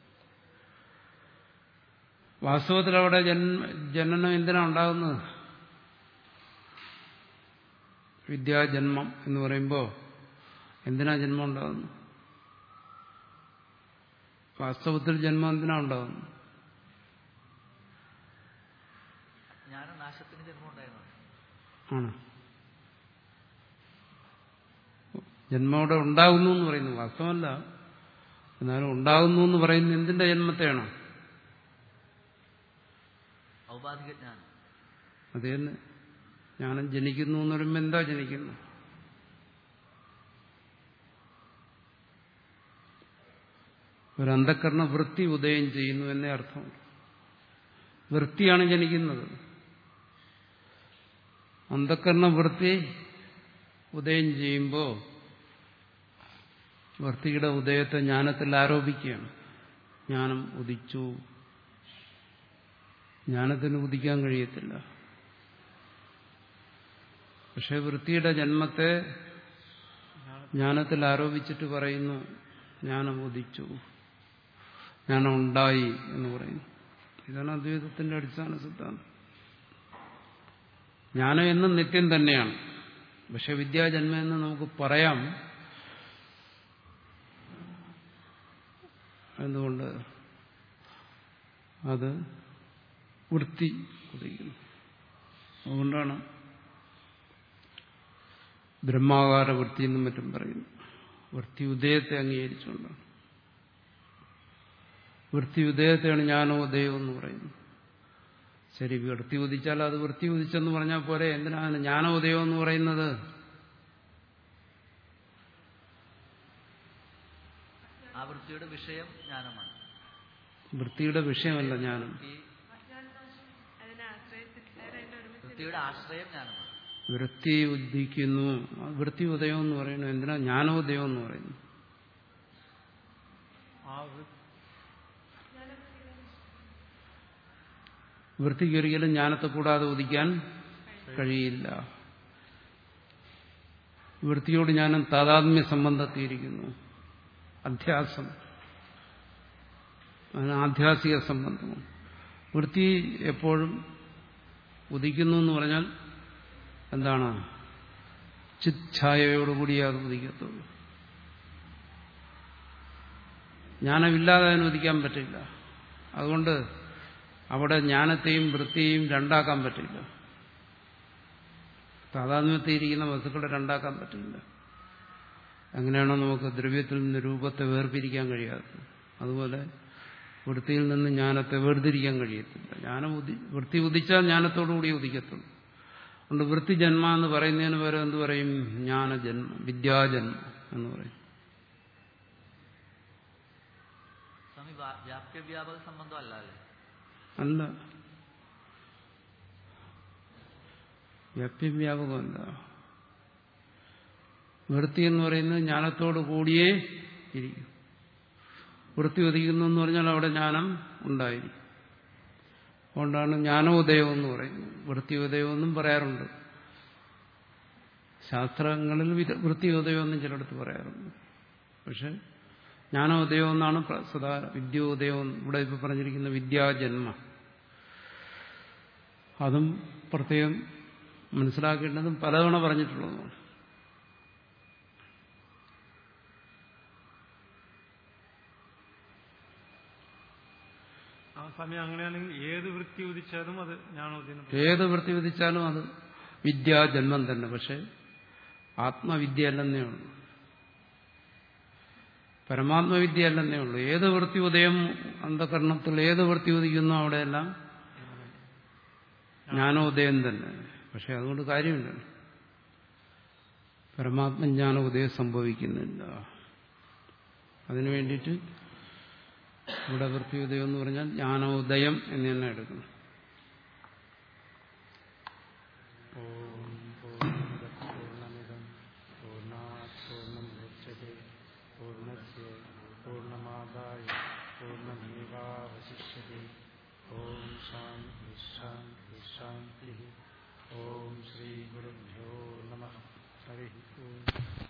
വാസ്തവത്തിൽ അവിടെ ജന്മ ജനനം എന്തിനാ ഉണ്ടാകുന്നത് വിദ്യാജന്മം എന്ന് പറയുമ്പോൾ എന്തിനാ ജന്മം ഉണ്ടാകുന്നത് വാസ്തവത്തിൽ ജന്മം എന്തിനാ ഉണ്ടാകുന്നത്
ജ്ഞാനനാശത്തിന് ജന്മം ഉണ്ടായിരുന്നു
ആണ് ജന്മം അവിടെ ഉണ്ടാകുന്നു എന്ന് പറയുന്നു വാസ്തവമല്ല എന്നാലും ഉണ്ടാകുന്നു എന്ന് പറയുന്നത് എന്തിന്റെ ജന്മത്തെയാണ്
ഔപാധിക ജ്ഞാനം
അത് തന്നെ ജ്ഞാനം ജനിക്കുന്നു എന്ന് പറയുമ്പോൾ എന്താ ജനിക്കുന്നു ഒരു അന്ധക്കരണ വൃത്തി ഉദയം ചെയ്യുന്നു എന്നേ അർത്ഥം വൃത്തിയാണ് ജനിക്കുന്നത് അന്ധക്കരണ വൃത്തി ഉദയം ചെയ്യുമ്പോൾ വൃത്തിയുടെ ഉദയത്തെ ജ്ഞാനത്തിൽ ആരോപിക്കുകയാണ് ജ്ഞാനം ഉദിച്ചു ജ്ഞാനത്തിന് ഉദിക്കാൻ കഴിയത്തില്ല പക്ഷെ വൃത്തിയുടെ ജന്മത്തെ ജ്ഞാനത്തിൽ ആരോപിച്ചിട്ട് പറയുന്നു ജ്ഞാനം ഉദിച്ചു ജ്ഞാനം ഉണ്ടായി എന്ന് പറയുന്നു ഇതാണ് അദ്വൈതത്തിന്റെ അടിസ്ഥാന സിദ്ധാന്തം ജ്ഞാനം എന്നും നിത്യം തന്നെയാണ് പക്ഷെ വിദ്യാജന്മം എന്ന് നമുക്ക് പറയാം എന്തുകൊണ്ട് അത് വൃത്തി ഉദിക്കുന്നു അതുകൊണ്ടാണ് ബ്രഹ്മാകാര വൃത്തി എന്നും മറ്റും പറയുന്നു വൃത്തി ഉദയത്തെ അംഗീകരിച്ചുകൊണ്ടാണ് വൃത്തി ഉദയത്തെയാണ് ജ്ഞാനോദയം എന്ന് പറയുന്നത് ശരി വൃത്തി ഉദിച്ചാൽ അത് വൃത്തി ഉദിച്ചെന്ന് പറഞ്ഞാൽ പോരെ എന്തിനാണ് ജ്ഞാനോദയം എന്ന് പറയുന്നത്
ആ വൃത്തിയുടെ വിഷയം ജ്ഞാനമാണ്
വൃത്തിയുടെ വിഷയമല്ല ജ്ഞാനം
വൃത്തി
അതിനെ ആശ്രയിച്ചിട്ട് അതിനെ ഒരുമിച്ച്
വൃത്തിയുടെ ആശ്രയം ജ്ഞാനമാണ്
വൃത്തി ഉദിക്കുന്നു ആ വൃത്തി ഉദയം എന്ന് പറയുന്നു എന്തിനാ ജ്ഞാനോദയം എന്ന് പറയുന്നു
ആ വൃ-
വൃത്തിക്ക് ഒരിക്കലും ജ്ഞാനത്തെ കൂടാതെ ഉദിക്കാൻ കഴിയില്ല വൃത്തിയോട് ജ്ഞാനം താതാത്മ്യ സംബന്ധത്തിയിരിക്കുന്നു അധ്യാസം അതിന് ആധ്യാസിക സംബന്ധമാണ് വൃത്തി എപ്പോഴും ഉദിക്കുന്നു എന്ന് പറഞ്ഞാൽ എന്താണ് ചിച്ഛായയോടുകൂടി അത് ഉദിക്കത്തുള്ളൂ ജ്ഞാനമില്ലാതെ അതിന് ഉദിക്കാൻ പറ്റില്ല അതുകൊണ്ട് അവിടെ ജ്ഞാനത്തെയും വൃത്തിയെയും രണ്ടാക്കാൻ പറ്റില്ല താതാത്മ്യത്തിയിരിക്കുന്ന വസ്തുക്കളെ രണ്ടാക്കാൻ പറ്റില്ല അങ്ങനെയാണോ നമുക്ക് ദ്രവ്യത്തിൽ നിന്ന് രൂപത്തെ വേർപിരിക്കാൻ കഴിയാത്തത് അതുപോലെ വൃത്തിയിൽ നിന്ന് ജ്ഞാനത്തെ വേർതിരിക്കാൻ കഴിയത്തില്ല ജ്ഞാനം ഉദി വൃത്തി ഉദിച്ചാൽ ജ്ഞാനത്തോടുകൂടി ഉദിക്കത്തുള്ളൂ അതുകൊണ്ട് വൃത്തി ജന്മ എന്ന് പറയുന്നതിന് പകരം എന്ത് പറയും ജ്ഞാനജന്മ വിദ്യാജന്മ എന്ന് പറയും
സ്വാമി വ്യാ- വ്യാപ്യ വ്യാപക സംബന്ധം അല്ല അല്ലേ
അല്ല വ്യാപ്യവ്യാപകമല്ല വൃത്തി എന്ന് പറയുന്നത് ജ്ഞാനത്തോട് കൂടിയേ ഇരിക്കും വൃത്തി ഉദിക്കുന്നു എന്ന് പറഞ്ഞാൽ അവിടെ ജ്ഞാനം ഉണ്ടായിരിക്കും അതുകൊണ്ടാണ് ജ്ഞാനോദയം എന്ന് പറയുന്നത് വൃത്തിയോദയം എന്നും പറയാറുണ്ട് ശാസ്ത്രങ്ങളിൽ വിധ- വൃത്തിയോദയം എന്നും ചിലടത്ത് പറയാറുണ്ട് പക്ഷെ ജ്ഞാനോദയം എന്നാണ് പ്ര- സദാ വിദ്യോദയം എന്ന് ഇവിടെ ഇപ്പോൾ പറഞ്ഞിരിക്കുന്ന വിദ്യാജന്മ അതും പ്രത്യേകം മനസ്സിലാക്കേണ്ടതും പലതവണ പറഞ്ഞിട്ടുള്ളതുമാണ്
ആ സമയം അങ്ങനെയാണെങ്കിൽ ഏത് വൃത്തി ഉദിച്ചാലും അത് ജ്ഞാനോദയം
ഏത് വൃത്തി വിധിച്ചാലും അത് വിദ്യാജന്മം തന്നെ പക്ഷെ ആത്മവിദ്യ അല്ലെന്നേ ഉള്ളൂ പരമാത്മവിദ്യ അല്ലെന്നേ ഉള്ളൂ ഏത് വൃത്തി ഉദയം അന്ധകരണത്തിൽ ഏത് വൃത്തി ഉദിക്കുന്നോ അവിടെയെല്ലാം ജ്ഞാനോദയം തന്നെ പക്ഷെ അതുകൊണ്ട് കാര്യമില്ല പരമാത്മജ്ഞാന ഉദയം സംഭവിക്കുന്നില്ല അതിനു വേണ്ടിയിട്ട് ഇവിടെ വൃത്തിയുദയം എന്ന് പറഞ്ഞാൽ ജ്ഞാനോദയം എന്ന് തന്നെ എടുക്കണം
ഓം പൂർണ്ണമദഃ പൂർണ്ണമിദം പൂർണ്ണാത് പൂർണ്ണമുദച്യത്തെ പൂർണ്ണസ്യ പൂർണ്ണമാദായ പൂർണ്ണമേവാവശിഷ്യത്തെ ഓം ശാന്തി ശാന്തി ശാന്തി ഓം ശ്രീ ഗുരുഭ്യോ നമഃ ഹരി ഓം